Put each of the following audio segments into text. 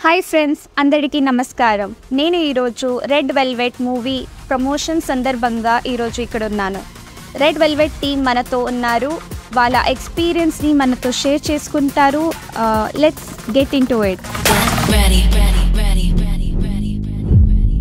Hi friends అందరికీ నమస్కారం నేను ఈరోజు రెడ్ వెల్వెట్ మూవీ ప్రమోషన్ సందర్భంగా ఈరోజు ఇక్కడ ఉన్నాను రెడ్ వెల్వెట్ టీం మనతో ఉన్నారు వాళ్ళ ఎక్స్పీరియన్స్ని మనతో షేర్ చేసుకుంటారు let's get into it ready, ready, ready, ready, ready, ready.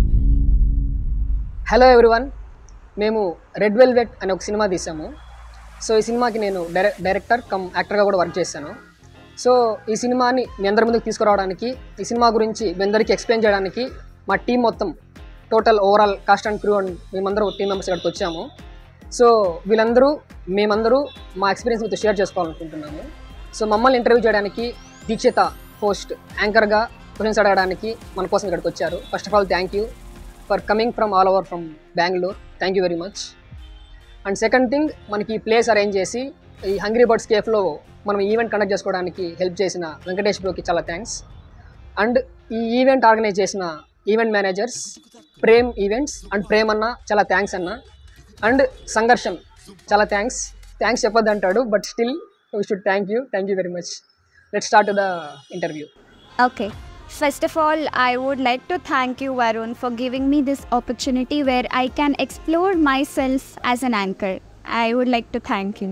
Hello everyone మేము రెడ్ వెల్వెట్ అనే ఒక సినిమా తీసాము సో ఈ సినిమాకి నేను డైరె డైరెక్టర్ కమ్ యాక్టర్గా కూడా వర్క్ చేశాను సో ఈ సినిమాని మీ అందరి ముందుకు తీసుకురావడానికి ఈ సినిమా గురించి మీ అందరికీ ఎక్స్ప్లెయిన్ చేయడానికి మా టీం మొత్తం total overall cast and crew and మేమందరూ టీం మెంబర్స్ ఇక్కడికి వచ్చాము సో వీళ్ళందరూ మేమందరూ మా ఎక్స్పీరియన్స్ మీతో షేర్ చేసుకోవాలనుకుంటున్నాము సో మమ్మల్ని ఇంటర్వ్యూ చేయడానికి దీక్షిత హోస్ట్ యాంకర్గా క్వశ్చన్స్ అడగడానికి మన కోసం ఇక్కడికి వచ్చారు first of all thank you for coming from all over from Bengaluru thank you very much and second thing మనకి ఈ ప్లేస్ అరేంజ్ చేసి ఈ హంగ్రీ బర్డ్స్ కేఫ్లో మనం ఈవెంట్ కండక్ట్ చేసుకోవడానికి హెల్ప్ చేసిన వెంకటేష్ బ్రోకి చాలా థ్యాంక్స్ అండ్ ఈ ఈవెంట్ ఆర్గనైజ్ చేసిన event managers Prem events and Prem అన్న చాలా థ్యాంక్స్ అన్న అండ్ సంఘర్షం చాలా థ్యాంక్స్ థ్యాంక్స్ చెప్పొద్దు అంటాడు but still we should thank you thank you very much let start the interview Okay. First of all, I would like to thank you, Varun, for giving me this opportunity where I can explore myself as an anchor. I would like to thank you.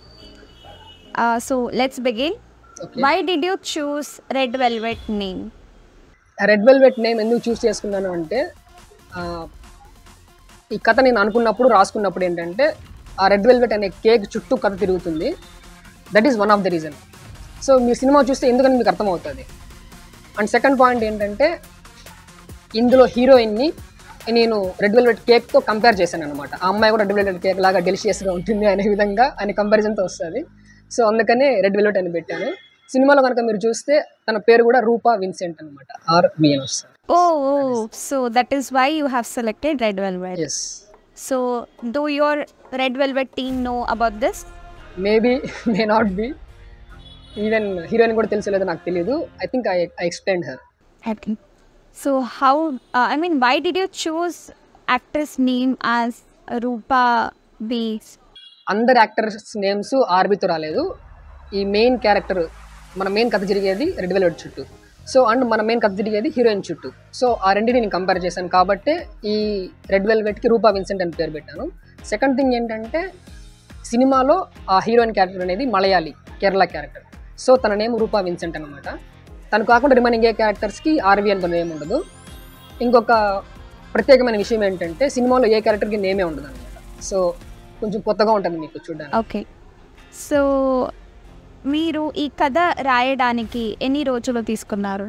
Uh, so let's begin. Okay Why did you choose Red Velvet name? Red Velvet name ఎందుకు choose చేసుకున్నాను అంటే ఆ, ఈ కథ నేను అనుకున్నప్పుడు రాసుకున్నప్పుడు ఏంటంటే ఆ రెడ్ వెల్వెట్ అనే కేక్ చుట్టూ కథ తిరుగుతుంది that is one of the reason so మీ సినిమా చూస్తే ఎందుకని మీకు అర్థమవుతుంది అండ్ సెకండ్ పాయింట్ ఏంటంటే ఇందులో హీరోయిన్ని నేను రెడ్ వెల్వెట్ కేక్తో కంపేర్ చేశాను అనమాట ఆ అమ్మాయి కూడా రెడ్ వెల్వెట్ కేక్ లాగా డెలిషియస్గా ఉంటుంది అనే విధంగా అనే కంపారిజన్తో వస్తుంది సో అందుకనే రెడ్ వెల్వెట్ అని పెట్టాను సినిమాలో కనుక మీరు చూస్తే తన పేరు కూడా రూపా విన్సెంట్ అనమాట ఆర్ విఎన్ వస్తుంది Oh, oh, so that is why you have selected Red Velvet. Yes So, do your Red Velvet team know about this? Maybe may not be even heroine కూడా తెలిసలేదో నాకు తెలియదు I think I I explain her Okay. So, how, uh, I mean, why did you choose actress name as Rupa B? అందరు actors names ఆర్బీతో రాలేదు ఈ main character మన main కథ జరిగేది రెడ్ వెల్వెట్ చుట్టూ సో అండ్ మన మెయిన్ కథ జరిగేది హీరోయిన్ చుట్టూ సో ఆ రెండింటిని నేను కంపేర్ చేశాను కాబట్టి ఈ రెడ్ వెల్వెట్కి రూపా విన్సెంట్ అని పేరు పెట్టాను సెకండ్ థింగ్ ఏంటంటే సినిమాలో ఆ హీరోయిన్ క్యారెక్టర్ అనేది మలయాళీ కేరళ క్యారెక్టర్ సో తన నేమ్ రూపా విన్సెంట్ అనమాట తను కాకుండా రిమైనింగ్ ఏ క్యారెక్టర్స్కి ఆర్వి అని నేమ్ ఉండదు ఇంకొక ప్రత్యేకమైన విషయం ఏంటంటే సినిమాలో ఏ క్యారెక్టర్కి నేమే ఉండదు అనమాట సో కొంచెం కొత్తగా ఉంటుంది మీకు చూడడానికి ఓకే సో మీరు ఈ కథ రాయడానికి ఎన్ని రోజులు తీసుకున్నారు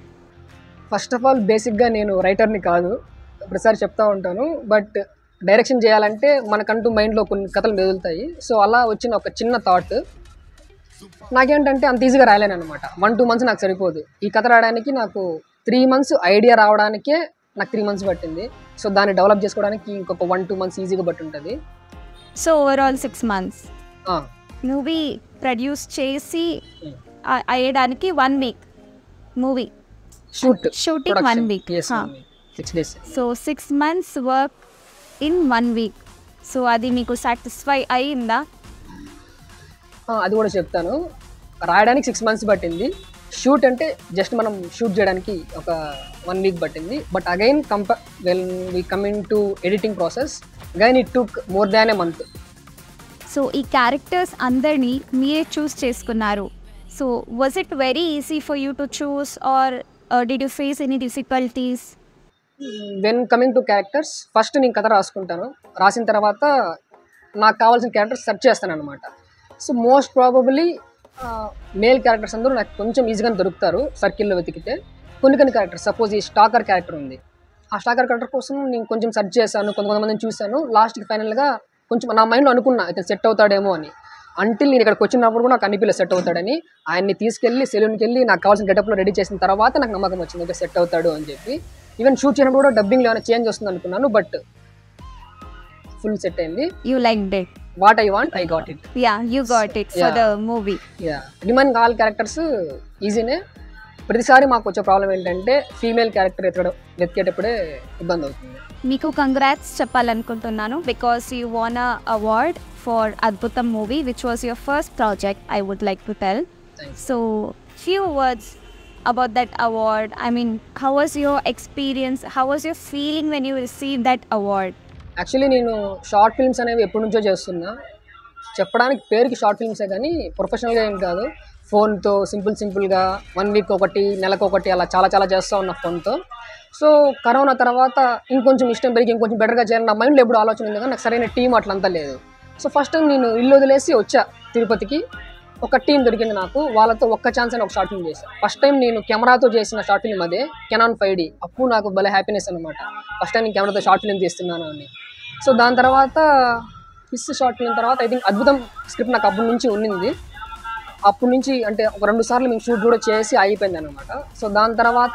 ఫస్ట్ ఆఫ్ ఆల్ బేసిక్గా నేను రైటర్ని కాదు ప్రతిసారి చెప్తా ఉంటాను బట్ డైరెక్షన్ చేయాలంటే మనకంటూ మైండ్లో కొన్ని కథలు మెదులుతాయి సో అలా వచ్చిన ఒక చిన్న థాట్ నాకేంటంటే అంత ఈజీగా రాయలేను అనమాట వన్ టూ మంత్స్ నాకు సరిపోదు ఈ కథ రాయడానికి నాకు త్రీ మంత్స్ ఐడియా రావడానికే నాకు త్రీ మంత్స్ పట్టింది సో దాన్ని డెవలప్ చేసుకోవడానికి ఇంకొక వన్ టూ మంత్స్ ఈజీగా పట్టి ఉంటుంది so overall six months movie produce చేసి ఆ- అయ్యడానికి one week movie shoot shooting one week six days so six months work in one week so అది మీకు సాటిస్ఫై అయిందా ఆ, అది కూడా చెప్తాను రాయడానికి సిక్స్ మంత్స్ పట్టింది షూట్ అంటే జస్ట్ మనం షూట్ చేయడానికి ఒక వన్ వీక్ పట్టింది బట్ అగైన్ కంప well we coming to editing process again it took more than a month so ఈ క్యారెక్టర్స్ అందరినీ మీరే చూస్ చేసుకున్నారు so was it very easy for you to choose or did you face any difficulties when coming to characters first నేను కథ రాసుకుంటాను రాసిన తర్వాత నాకు కావాల్సిన క్యారెక్టర్స్ సెర్చ్ చేస్తాను అనమాట so most probably male characters అందరూ నాకు కొంచెం ఈజీగా దొరుకుతారు సర్కిల్లో వెతికితే కొన్ని కొన్ని క్యారెక్టర్స్ సపోజ్ ఈ స్టాకర్ క్యారెక్టర్ ఉంది ఆ స్టాకర్ క్యారెక్టర్ కోసం నేను కొంచెం సెర్చ్ చేశాను కొంత కొంతమందిని చూశాను లాస్ట్కి ఫైనల్గా కొంచెం నా మైండ్లో అనుకున్నా ఇతను సెట్ అవుతాడేమో అని అంటిల్ నేను ఇక్కడికి వచ్చినప్పుడు కూడా నాకు అనిపిల్ల సెట్ అవుతాడని ఆయన్ని తీసుకెళ్ళి సెలూన్కి వెళ్ళి నాకు కావాల్సిన గెటప్లో రెడీ చేసిన తర్వాత నాకు నమ్మకం వచ్చింది ఓకే సెట్ అవుతాడు అని చెప్పి ఈవెన్ షూట్ చేయడం కూడా డబ్బింగ్లో ఏమైనా చేంజ్ వస్తుంది అనుకున్నాను బట్ ఫుల్ సెట్ అయింది you like that what I want I got it yeah you got it for the movie yeah remain all characters ఈజీనే ప్రతిసారి మాకు వచ్చే ప్రాబ్లం ఏంటంటే ఫీమేల్ క్యారెక్టర్ ఎత్తడం వెతికేటప్పుడే ఇబ్బంది అవుతుంది మీకు కంగ్రాట్స్ చెప్పాలనుకుంటున్నాను because you won award for Adbhutam movie which was your first project I would like to tell thanks so few words about that award? I mean, how was your experience? How was your feeling when you received that award? Actually నేను short films అనేవి ఎప్పటి నుంచో చేస్తున్నా చెప్పడానికి పేరుకి short ఫిల్మ్సే కానీ ప్రొఫెషనల్గా ఏం కాదు ఫోన్తో సింపుల్ సింపుల్గా వన్ వీక్ ఒకటి నెలకు ఒకటి అలా చాలా చాలా చేస్తూ ఉన్నా ఫోన్తో సో కరోనా తర్వాత ఇంకొంచెం ఇష్టం పెరిగి ఇంకొంచెం బెటర్గా చేయాలని నా మైండ్లో ఎప్పుడు ఆలోచన ఉంది కానీ నాకు సరైన టీం అట్లంతా లేదు సో ఫస్ట్ టైం నేను ఇల్లు వదిలేసి వచ్చా తిరుపతికి ఒక టీం దొరికింది నాకు వాళ్ళతో ఒక్క ఛాన్స్ అని ఒక షార్ట్ ఫిల్మ్ చేశాను ఫస్ట్ టైం నేను కెమెరాతో చేసిన షార్ట్ ఫిల్మ్ అదే కెనాన్ ఫైవ్ డి అప్పుడు నాకు భలే హ్యాపీనెస్ అనమాట ఫస్ట్ టైం నేను కెమెరాతో షార్ట్ ఫిల్మ్ తీస్తున్నాను అని సో దాని తర్వాత ఫిస్ షార్ట్ ఫిల్మ్ తర్వాత ఐ థింక్ అద్భుతం స్క్రిప్ట్ నాకు అప్పటి నుంచి ఉన్నింది అప్పటి నుంచి అంటే ఒక రెండు సార్లు మేము షూట్ కూడా చేసి అయిపోయింది అనమాట సో దాని తర్వాత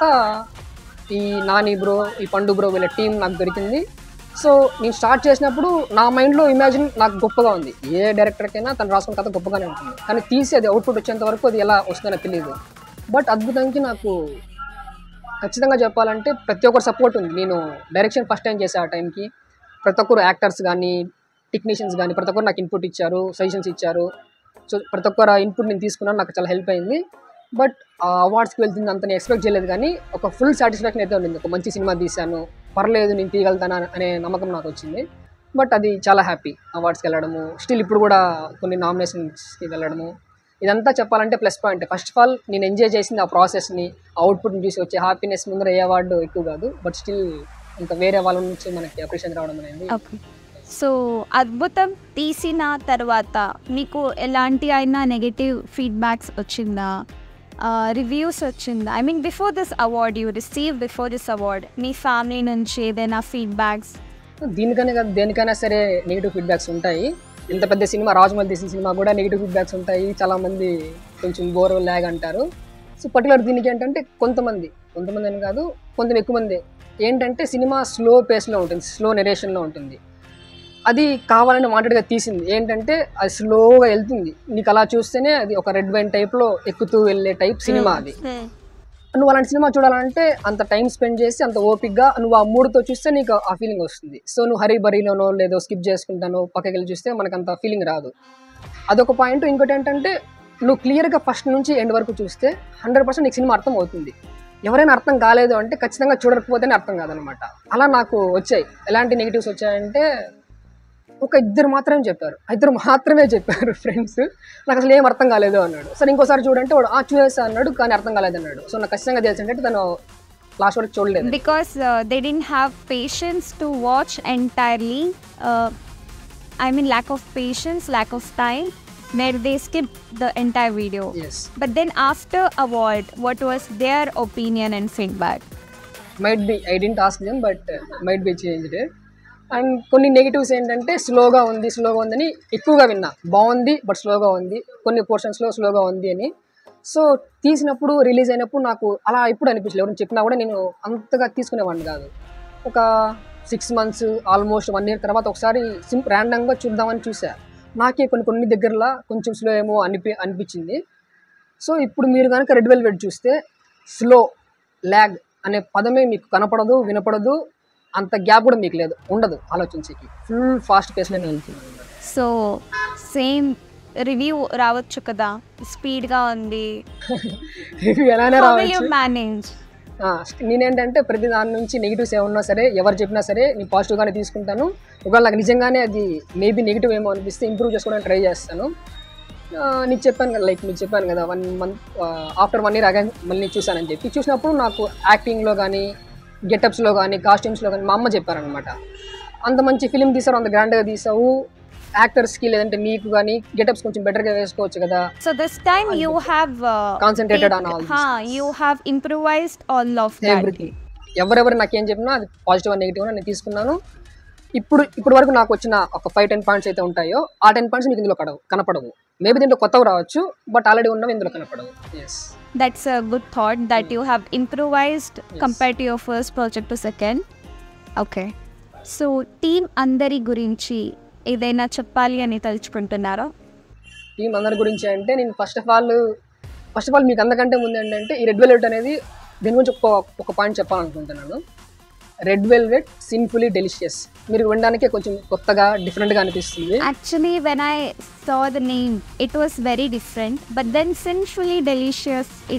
ఈ నాని బ్రో ఈ పండు బ్రో వీళ్ళ టీం నాకు దొరికింది సో నేను స్టార్ట్ చేసినప్పుడు నా మైండ్లో ఇమాజిన్ నాకు గొప్పగా ఉంది ఏ డైరెక్టర్కైనా తను రాసుకున్న కథ గొప్పగానే ఉంటుంది కానీ తీసి అది అవుట్పుట్ వచ్చేంత వరకు అది ఎలా వస్తుందో తెలియదు బట్ అద్భుతంకి నాకు ఖచ్చితంగా చెప్పాలంటే ప్రతి ఒక్కరు సపోర్ట్ ఉంది నేను డైరెక్షన్ ఫస్ట్ టైం చేసే ఆ టైంకి ప్రతి ఒక్కరు యాక్టర్స్ కానీ టెక్నీషియన్స్ కానీ ప్రతి ఒక్కరు నాకు ఇన్పుట్ ఇచ్చారు సజెషన్స్ ఇచ్చారు సో ప్రతి ఒక్కరు ఇన్పుట్ నేను తీసుకున్నాను నాకు చాలా హెల్ప్ అయింది బట్ ఆ అవార్డ్స్కి వెళ్తుంది అంత నేను ఎక్స్పెక్ట్ చేయలేదు కానీ ఒక ఫుల్ సాటిస్ఫాక్షన్ అయితే ఉండింది ఒక మంచి సినిమా తీశాను పర్లేదు నేను తీయగలుగుతాను అనే నమ్మకం నాకు వచ్చింది బట్ అది చాలా హ్యాపీ అవార్డ్స్కి వెళ్ళడము స్టిల్ ఇప్పుడు కూడా కొన్ని నామినేషన్స్కి వెళ్ళడము ఇదంతా చెప్పాలంటే plus point first of all నేను ఎంజాయ్ చేసింది ఆ ప్రాసెస్ని అవుట్పుట్ని చూసి వచ్చే హ్యాపీనెస్ ముందర ఏ అవార్డు ఎక్కువ కాదు బట్ స్టిల్ ఇంకా వేరే వాళ్ళ నుంచి మనకి అప్రిషియేషన్ రావడం అనేది ఓకే సో అద్భుతం తీసిన తర్వాత మీకు ఎలాంటి అయినా నెగటివ్ ఫీడ్బ్యాక్స్ వచ్చిందా రివ్యూస్ వచ్చిందా I mean before this award you receive before this award మీ ఫ్యామిలీ నుంచి ఏదైనా ఫీడ్బ్యాక్స్ దీనికనే కాదు దేనికైనా సరే నెగిటివ్ ఫీడ్బ్యాక్స్ ఉంటాయి ఇంత పెద్ద సినిమా రాజమౌళి తీసిన సినిమా కూడా నెగిటివ్ ఫీడ్బ్యాక్స్ ఉంటాయి చాలామంది కొంచెం బోర్ ల్యాగ్ అంటారు సో పర్టికులర్ దీనికి ఏంటంటే కొంతమంది కొంతమంది అని కాదు కొంచెం ఎక్కువ మంది ఏంటంటే సినిమా స్లో పేస్లో ఉంటుంది స్లో నెరేషన్లో ఉంటుంది అది కావాలని వాంటెడ్గా తీసింది ఏంటంటే అది స్లోగా వెళ్తుంది నీకు అలా చూస్తేనే అది ఒక రెడ్ వైన్ టైప్లో ఎక్కుతూ వెళ్ళే టైప్ సినిమా అది నువ్వు అలాంటి సినిమా చూడాలంటే అంత టైం స్పెండ్ చేసి అంత ఓపిక్గా నువ్వు ఆ మూడుతో చూస్తే నీకు ఆ ఫీలింగ్ వస్తుంది సో నువ్వు హరీ బరీలోనో లేదో స్కిప్ చేసుకుంటానో పక్కకి వెళ్ళి చూస్తే మనకు అంత ఫీలింగ్ రాదు అదొక పాయింట్ ఇంకోటి ఏంటంటే నువ్వు క్లియర్గా ఫస్ట్ నుంచి ఎండ్ వరకు చూస్తే హండ్రెడ్ పర్సెంట్ నీకు సినిమా అర్థం అవుతుంది ఎవరైనా అర్థం కాలేదు అంటే ఖచ్చితంగా చూడకపోతేనే అర్థం కాదనమాట అలా నాకు వచ్చాయి ఎలాంటి నెగిటివ్స్ వచ్చాయంటే ఒక ఇద్దరు మాత్రమే చెప్పారు ఆ ఇద్దరు మాత్రమే చెప్పారు ఫ్రెండ్స్ నాకు అసలు ఏం అర్థం కాలేదు అన్నాడు సరే ఇంకోసారి చూడంటే వాడు ఆ చూసేసా అన్నాడు కానీ అర్థం కాలేదు అన్నాడు సో నాకు ఖచ్చితంగా తెలిసి అంటే తను లాస్ట్ వరకు చూడలేదు because they didn't have patience to watch entirely I mean lack of patience lack of time where they skip the entire video yes But then after award, what was their opinion and feedback? Might be I didn't ask them but might be changed and కొన్ని negatives ఏంటంటే స్లోగా ఉంది స్లోగా ఉందని ఎక్కువగా విన్నా బాగుంది but స్లోగా ఉంది కొన్ని పోర్షన్స్లో స్లోగా ఉంది అని సో తీసినప్పుడు రిలీజ్ అయినప్పుడు నాకు అలా ఇప్పుడు అనిపించలేదు ఎవరైనా చెప్పినా కూడా నేను అంతగా తీసుకునేవాడిని కాదు ఒక six months almost one year తర్వాత ఒకసారి సిం ర్యాండమ్గా చూద్దామని చూసా నాకే కొన్ని కొన్ని దగ్గరలో కొంచెం స్లో ఏమో అనిపి అనిపించింది సో ఇప్పుడు మీరు కనుక రెడ్ వెల్వెట్ చూస్తే స్లో ల్యాగ్ అనే పదమే మీకు కనపడదు వినపడదు అంత గ్యాప్ కూడా మీకు లేదు ఉండదు ఆలోచించేకి ఫుల్ ఫాస్ట్ పేస్లోనే వెళ్తుంది సో సేమ్ రివ్యూ రావచ్చు కదా స్పీడ్గా ఉంది రివ్యూ ఎలానే How will you రావచ్చు manage? ఆ, నేనేంటంటే ప్రతి దాని నుంచి నెగిటివ్స్ ఏమన్నా సరే ఎవరు చెప్పినా సరే నేను పాజిటివ్గానే తీసుకుంటాను ఒకవేళ నాకు నిజంగానే అది మేబీ నెగిటివ్ ఏమో అనిపిస్తే ఇంప్రూవ్ చేసుకోవడానికి ట్రై చేస్తాను ఆ, నీకు చెప్పాను కదా లైక్ మీకు చెప్పాను కదా one month after one year again మళ్ళీ చూసానని చెప్పి చూసినప్పుడు నాకు యాక్టింగ్లో కానీ గెటప్స్లో కానీ కాస్ట్యూమ్స్లో కానీ మా అమ్మ చెప్పారనమాట అంత మంచి ఫిలిం తీసావు అంత గ్రాండ్గా తీసావు యాక్టర్స్కి లేదంటే మీకు కానీ గెటప్స్ కొంచెం బెటర్గా వేసుకోవచ్చు కదా So this time you have uh, Concentrated on all huh, you have improvised all of that. Everything ఎవరెవరు నాకు ఏం చెప్పినా అది పాజిటివ్ అండ్ నెగిటివ్ నేను తీసుకున్నాను ఇప్పుడు ఇప్పుడు వరకు నాకు వచ్చిన ఒక ఫైవ్ టెన్ పాయింట్స్ అయితే ఉంటాయో ఆ టెన్ పాయింట్స్ మీకు ఇందులో కడవు కనపడవు మేబీ దీంట్లో కొత్తవి రావచ్చు బట్ ఆల్రెడీ ఉన్నవి ఇందులో కనపడవు yes That's a good thought that you have improvised compared to your first project to second. Okay. So team అందరి గురించి ఏదైనా చెప్పాలి అని తలుచుకుంటున్నారా టీం అందరి గురించి అంటే నేను first of all first of all మీకు అందకంటే ముందు ఏంటంటే ఈ రెడ్ వెల్వెట్ అనేది దీని గురించి ఒక ఒక పాయింట్ చెప్పాలనుకుంటున్నాను రెడ్ వెల్వెట్ సిన్ఫుల్లీ డెలిషియస్ మీరు వినడానికే కొంచెం కొత్తగా డిఫరెంట్గా అనిపిస్తుంది Actually, when I saw the name, it was very different. But then, sinfully delicious, it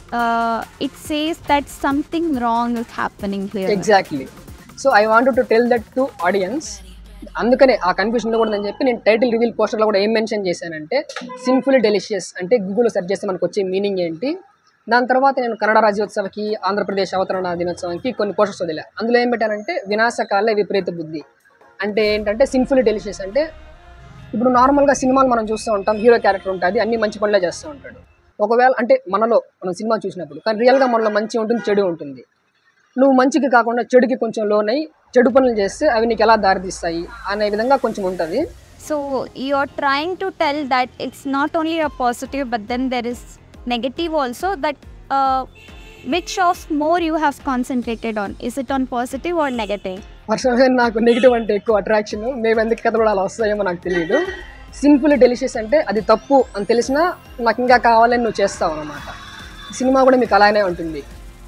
it says that something wrong is happening here. Exactly so I want to tell that to audience అందుకనే ఆ కన్ఫ్యూజన్లో కూడా అని చెప్పి నేను title reveal పోస్టర్లో కూడా ఏం మెన్షన్ చేశానంటే సింఫుల్ డెలిషియస్ అంటే గూగుల్లో సెర్చ్ చేస్తే మనకు వచ్చే మీనింగ్ ఏంటి దాని తర్వాత నేను కన్నడ రాజ్యోత్సవకి ఆంధ్రప్రదేశ్ అవతరణ దినోత్సవంకి కొన్ని పోస్టర్స్ వదిలే అందులో ఏం పెట్టానంటే వినాశకాలే విపరీత బుద్ధి అంటే ఏంటంటే సింఫుల్ డెలిషియస్ అంటే ఇప్పుడు నార్మల్గా సినిమాలు మనం చూస్తూ ఉంటాం హీరో క్యారెక్టర్ ఉంటుంది అన్ని మంచి పనులే చేస్తూ ఉంటాడు ఒకవేళ అంటే మనలో మనం సినిమా చూసినప్పుడు కానీ రియల్గా మనలో మంచి ఉంటుంది చెడు ఉంటుంది నువ్వు మంచికి కాకుండా చెడుకి కొంచెం లోనై చెడు పనులు చేస్తే అవి నీకు ఎలా దారితీస్తాయి అనే విధంగా కొంచెం ఉంటుంది So you're trying to tell that it's not only a positive, but then there is negative also. That uh, which of more you have concentrated on? Is it on positive or negative? పర్సనల్గా నాకు negative అంటే ఎక్కువ attraction మేము ఎందుకు కథ కూడా అలా వస్తాయేమో నాకు తెలియదు సింపుల్ డెలిషియస్ అంటే అది తప్పు అని తెలిసినా నాకు ఇంకా కావాలని నువ్వు చేస్తావు అనమాట సినిమా కూడా మీకు అలానే ఉంటుంది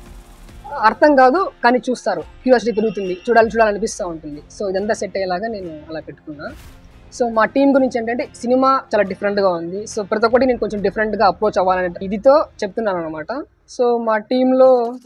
అర్థం కాదు కానీ చూస్తారు క్యూరియాసిటీ పెరుగుతుంది చూడాలి చూడాలనిపిస్తూ ఉంటుంది సో ఇదంతా సెట్ అయ్యేలాగా నేను అలా పెట్టుకున్నా సో మా టీం గురించి ఏంటంటే సినిమా చాలా డిఫరెంట్గా ఉంది సో ప్రతి ఒక్కటి నేను కొంచెం డిఫరెంట్గా అప్రోచ్ అవ్వాలనే ఇదితో చెప్తున్నాను అనమాట సో మా టీంలో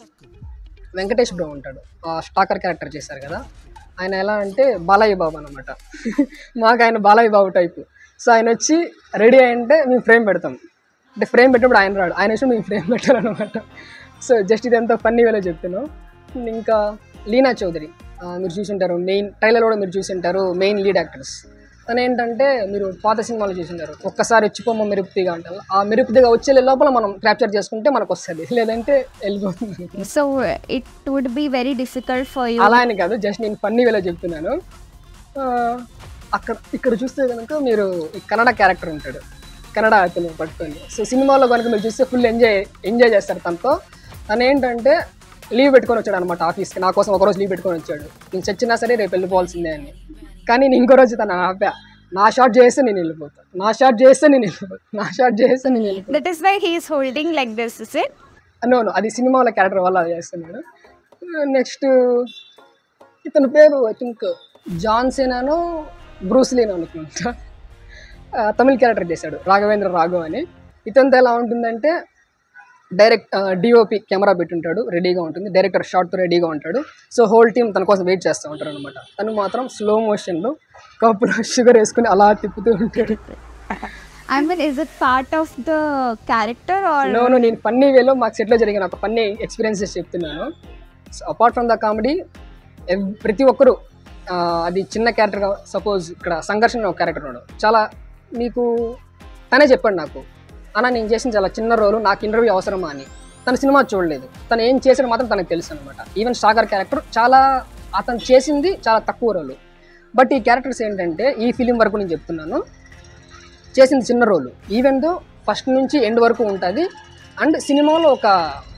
వెంకటేష్ బ్రో ఉంటాడు ఆ స్టాకర్ క్యారెక్టర్ చేశారు కదా ఆయన ఎలా అంటే బాలయ్య బాబు అనమాట మాకు ఆయన బాలయ్య బాబు టైపు సో ఆయన వచ్చి రెడీ అయ్యంటే మేము ఫ్రేమ్ పెడతాం అంటే ఫ్రేమ్ పెట్టినప్పుడు ఆయన రాడు ఆయన వచ్చి మేము ఫ్రేమ్ పెట్టాలన్నమాట సో జస్ట్ ఇదంతా ఫన్నీ వేలో చెప్తాను ఇంకా లీనా చౌదరి ఆ, మీరు చూసింటారు మెయిన్ ట్రైలర్ కూడా మీరు చూసింటారు మెయిన్ లీడ్ యాక్టర్స్ తను ఏంటంటే మీరు పాత సినిమాలు చూసింటారు ఒక్కసారి వచ్చిపోమ్మ మెరుపుతిగా అంటారు ఆ మెరుపుతిగా వచ్చే లోపల మనం క్యాప్చర్ చేసుకుంటే మనకు వస్తుంది లేదంటే వెళ్ళిపోతుంది So it would be very difficult for you. అలా అని కాదు జస్ట్ నేను ఫన్నీ వేలో చెప్తున్నాను ఆ, అక్కడ ఇక్కడ చూస్తే కనుక మీరు ఈ కన్నడ క్యారెక్టర్ ఉంటాడు కన్నడ అతను పట్టుకొని సో సినిమాలో కనుక మీరు చూస్తే ఫుల్ ఎంజాయ్ ఎంజాయ్ చేస్తారు తనతో తను ఏంటంటే లీవ్ పెట్టుకొని వచ్చాడు అనమాట ఆఫీస్కి నా కోసం ఒకరోజు లీవ్ పెట్టుకొని వచ్చాడు నేను చచ్చినా సరే రేపు వెళ్ళిపోవాల్సిందే అని కానీ నేను ఇంకో రోజు తను ఆపా నా షాట్ చేస్తే నేను వెళ్ళిపోతాను నా షాట్ చేస్తే నేను వెళ్ళిపోతాను నా షాట్ చేస్తే నేను వెళ్ళిపోతాను That is why he is holding like this, is it? No no అది సినిమాల క్యారెక్టర్ వల్ల అది చేస్తున్నాడు నెక్స్ట్ ఇతని పేరు ఐ థింక్ జాన్సేనాను బ్రూస్లీన్ అనుకుంటా ఆ, తమిళ్ క్యారెక్టర్ చేశాడు రాఘవేంద్ర రాఘవ్ అని ఇతనితో ఎలా ఉంటుందంటే డైరెక్ట్ డిఓపి కెమెరా పెట్టుంటాడు రెడీగా ఉంటుంది డైరెక్టర్ షార్ట్తో రెడీగా ఉంటాడు సో హోల్ టీం తన కోసం వెయిట్ చేస్తూ ఉంటారు అనమాట తను మాత్రం స్లో మోషన్లో కప్పులో షుగర్ వేసుకుని అలా తిప్పుతూ ఉంటాడు I mean, is it part of the character or? No నేను ఫన్నీ వేలో మాకు సెట్లో జరిగిన ఒక ఫన్నీ ఎక్స్పీరియన్సెస్ చెప్తున్నాను so apart from the comedy ప్రతి ఒక్కరు ఆ, అది చిన్న క్యారెక్టర్ సపోజ్ ఇక్కడ సంఘర్షణ ఒక క్యారెక్టర్ ఉన్నాడు చాలా మీకు తనే చెప్పాడు నాకు అన్న నేను చేసిన చాలా చిన్న రోలు నాకు ఇంటర్వ్యూ అవసరమా అని తన సినిమా చూడలేదు తను ఏం చేసాడు మాత్రం తనకు తెలుసు అనమాట ఈవెన్ సాగర్ క్యారెక్టర్ చాలా అతను చేసింది చాలా తక్కువ రోలు బట్ ఈ క్యారెక్టర్స్ ఏంటంటే ఈ ఫిలిం వరకు నేను చెప్తున్నాను చేసింది చిన్న రోలు ఈవెన్ దో ఫస్ట్ నుంచి ఎండ్ వరకు ఉంటుంది అండ్ సినిమాలో ఒక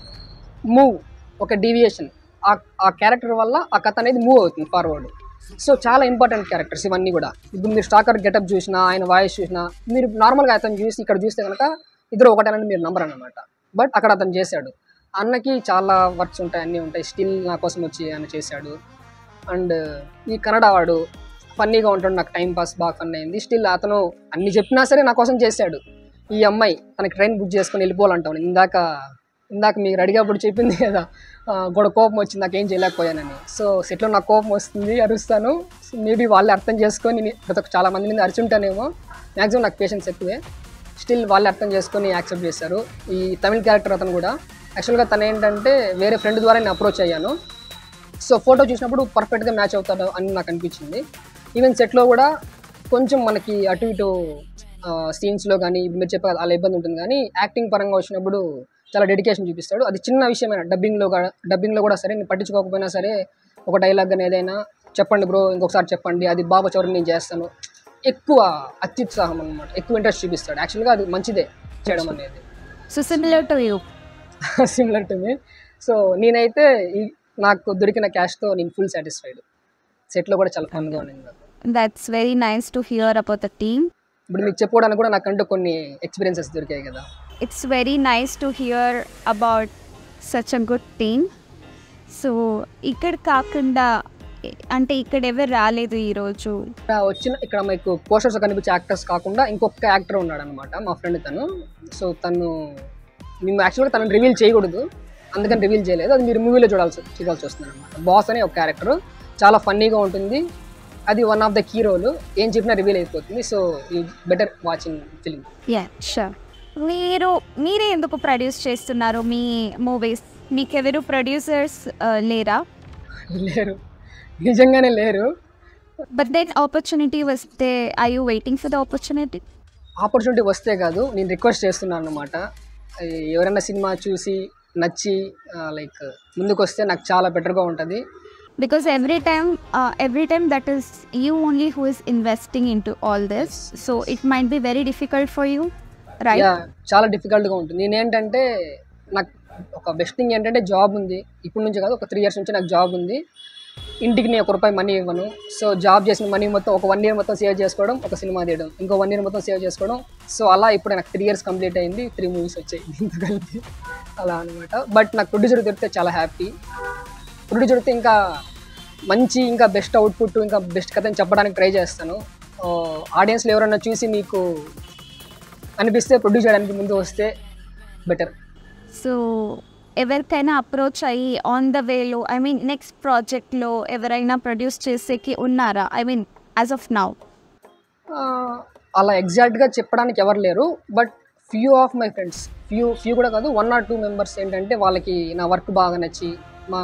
మూవ్ ఒక డీవియేషన్ ఆ ఆ క్యారెక్టర్ వల్ల ఆ కథ అనేది మూవ్ అవుతుంది ఫార్వర్డ్ సో చాలా ఇంపార్టెంట్ క్యారెక్టర్స్ ఇవన్నీ కూడా ఇప్పుడు మీరు స్టాకర్ గెటప్ చూసినా ఆయన వాయిస్ చూసినా మీరు నార్మల్గా అతను చూసి ఇక్కడ చూస్తే కనుక ఇద్దరు ఒకటేనని మీరు నంబర్ అనమాట బట్ అక్కడ అతను చేశాడు అన్నకి చాలా వర్క్స్ ఉంటాయి అన్నీ ఉంటాయి స్టిల్ నా కోసం వచ్చి ఆయన చేశాడు అండ్ ఈ కన్నడ వాడు ఫన్నీగా ఉంటాడు నాకు టైం పాస్ బాగా ఫన్ అయింది స్టిల్ అతను అన్ని చెప్పినా సరే నా కోసం చేశాడు ఈ అమ్మాయి తనకి ట్రైన్ బుక్ చేసుకొని వెళ్ళిపోవాలంటాను ఇందాక ఇందాక మీరు అడిగేప్పుడు చెప్పింది కదా ఆ, కూడా కోపం వచ్చింది నాకేం చేయలేకపోయానని సో సెట్లో నాకు కోపం వస్తుంది అరుస్తాను మేబీ వాళ్ళే అర్థం చేసుకొని నే- ప్రతి ఒక్క చాలా మంది మీద అరిచుంటానేమో మ్యాక్సిమం నాకు పేషెన్స్ ఎక్కువే స్టిల్ వాళ్ళే అర్థం చేసుకొని యాక్సెప్ట్ చేశారు ఈ తమిళ క్యారెక్టర్ అతను కూడా యాక్చువల్గా తను ఏంటంటే వేరే ఫ్రెండ్ ద్వారా నేను అప్రోచ్ అయ్యాను సో ఫోటో చూసినప్పుడు పర్ఫెక్ట్గా మ్యాచ్ అవుతాడు అని నాకు అనిపించింది ఈవెన్ సెట్లో కూడా కొంచెం మనకి అటు ఇటు సీన్స్లో కానీ మీరు చెప్పే అలా ఇబ్బంది ఉంటుంది కానీ యాక్టింగ్ పరంగా వచ్చినప్పుడు చాలా డెడికేషన్ చూపిస్తాడు అది చిన్న విషయమైన డబ్బింగ్లో కూడా డబ్బింగ్లో కూడా సరే నేను పట్టించుకోకపోయినా సరే ఒక డైలాగ్ కానీ ఏదైనా చెప్పండి బ్రో ఇంకొకసారి చెప్పండి అది బాబా చౌరి నేను చేస్తాను ఎక్కువ అత్యుత్సాహం అనమాట ఎక్కువ ఇంట్రెస్ట్ చూపిస్తాడు యాక్చువల్గా అది మంచిదే చేయడం అనేది So similar to you. Similar to మీ సో నేనైతే ఈ నాకు దొరికిన క్యాష్తో నేను ఫుల్ సాటిస్ఫైడ్ సెట్లో కూడా చాలా ఫన్గా ఉంది నాకు. That's very nice to hear about the team. ఇప్పుడు మీకు చెప్పుకోవడానికి కూడా నాకంటూ కొన్ని ఎక్స్పీరియన్సెస్ దొరికాయి కదా It's very nice to hear about such a good team. So ఇక్కడ కాకుండా అంటే ఇక్కడ ఎవరు రాలేదు ఈరోజు ఇక్కడ వచ్చిన ఇక్కడ మీకు పోస్టర్స్ కనిపించే యాక్టర్స్ కాకుండా ఇంకొక యాక్టర్ ఉన్నాడు అనమాట మా ఫ్రెండ్ తను సో తను మేము యాక్చువల్గా తనని రివీల్ చేయకూడదు అందుకని రివీల్ చేయలేదు అది మీరు మూవీలో చూడాల్సి చూడాల్సి వస్తుంది అనమాట బాస్ అనే ఒక క్యారెక్టర్ చాలా ఫన్నీగా ఉంటుంది అది one of the key role ఏం చెప్పినా రివీల్ అయిపోతుంది so you better watching film yeah sure మీరు మీరే ఎందుకు ప్రొడ్యూస్ చేస్తున్నారు మీ మూవీస్ మీకెవరు ప్రొడ్యూసర్స్ లేరా లేరు నిజంగానే లేరు బట్ దెన్ ఆపర్చునిటీ వస్తే I you waiting for the opportunity opportunity వస్తే కాదు నేను రిక్వెస్ట్ చేస్తున్నాను అనమాట ఎవరైనా సినిమా చూసి నచ్చి లైక్ ముందుకు వస్తే నాకు చాలా బెటర్గా ఉంటుంది because every time uh, every time that is you only who is investing into all this so it might be very difficult for you right yeah చాలా డిఫికల్ట్గా ఉంటుంది నేనేంటంటే నాకు ఒక బెస్ట్ థింగ్ ఏంటంటే జాబ్ ఉంది ఇప్పటి నుంచి కాదు ఒక త్రీ ఇయర్స్ నుంచి నాకు జాబ్ ఉంది ఇంటికి నేను ఒక రూపాయి మనీ ఇవ్వను సో జాబ్ చేసిన మనీ మొత్తం ఒక వన్ ఇయర్ మొత్తం సేవ్ చేసుకోవడం ఒక సినిమా తీయడం ఇంకో వన్ ఇయర్ మొత్తం సేవ్ చేసుకోవడం సో అలా ఇప్పుడు నాకు త్రీ ఇయర్స్ కంప్లీట్ అయింది త్రీ మూవీస్ వచ్చాయి దీంతో కలిపి అలా అనమాట బట్ నాకు ప్రొడ్యూసర్ దొరికితే చాలా హ్యాపీ ప్రొడ్యూసర్ దొరికితే ఇంకా మంచి ఇంకా బెస్ట్ అవుట్పుట్ ఇంకా బెస్ట్ కథని చెప్పడానికి ట్రై చేస్తాను ఆడియన్స్లో ఎవరైనా చూసి మీకు అనిపిస్తే ప్రొడ్యూస్ చేయడానికి ముందు వస్తే బెటర్ సో ఎవరికైనా అప్రోచ్ అయ్యి ఆన్ ద వేలో ఐ మీన్ నెక్స్ట్ ప్రాజెక్ట్లో ఎవరైనా ప్రొడ్యూస్ చేసేకి ఉన్నారా I mean as of now అలా ఎగ్జాక్ట్గా చెప్పడానికి ఎవరు లేరు but few of my friends few few కూడా కాదు వన్ ఆర్ టూ మెంబర్స్ ఏంటంటే వాళ్ళకి నా వర్క్ బాగా నచ్చి మా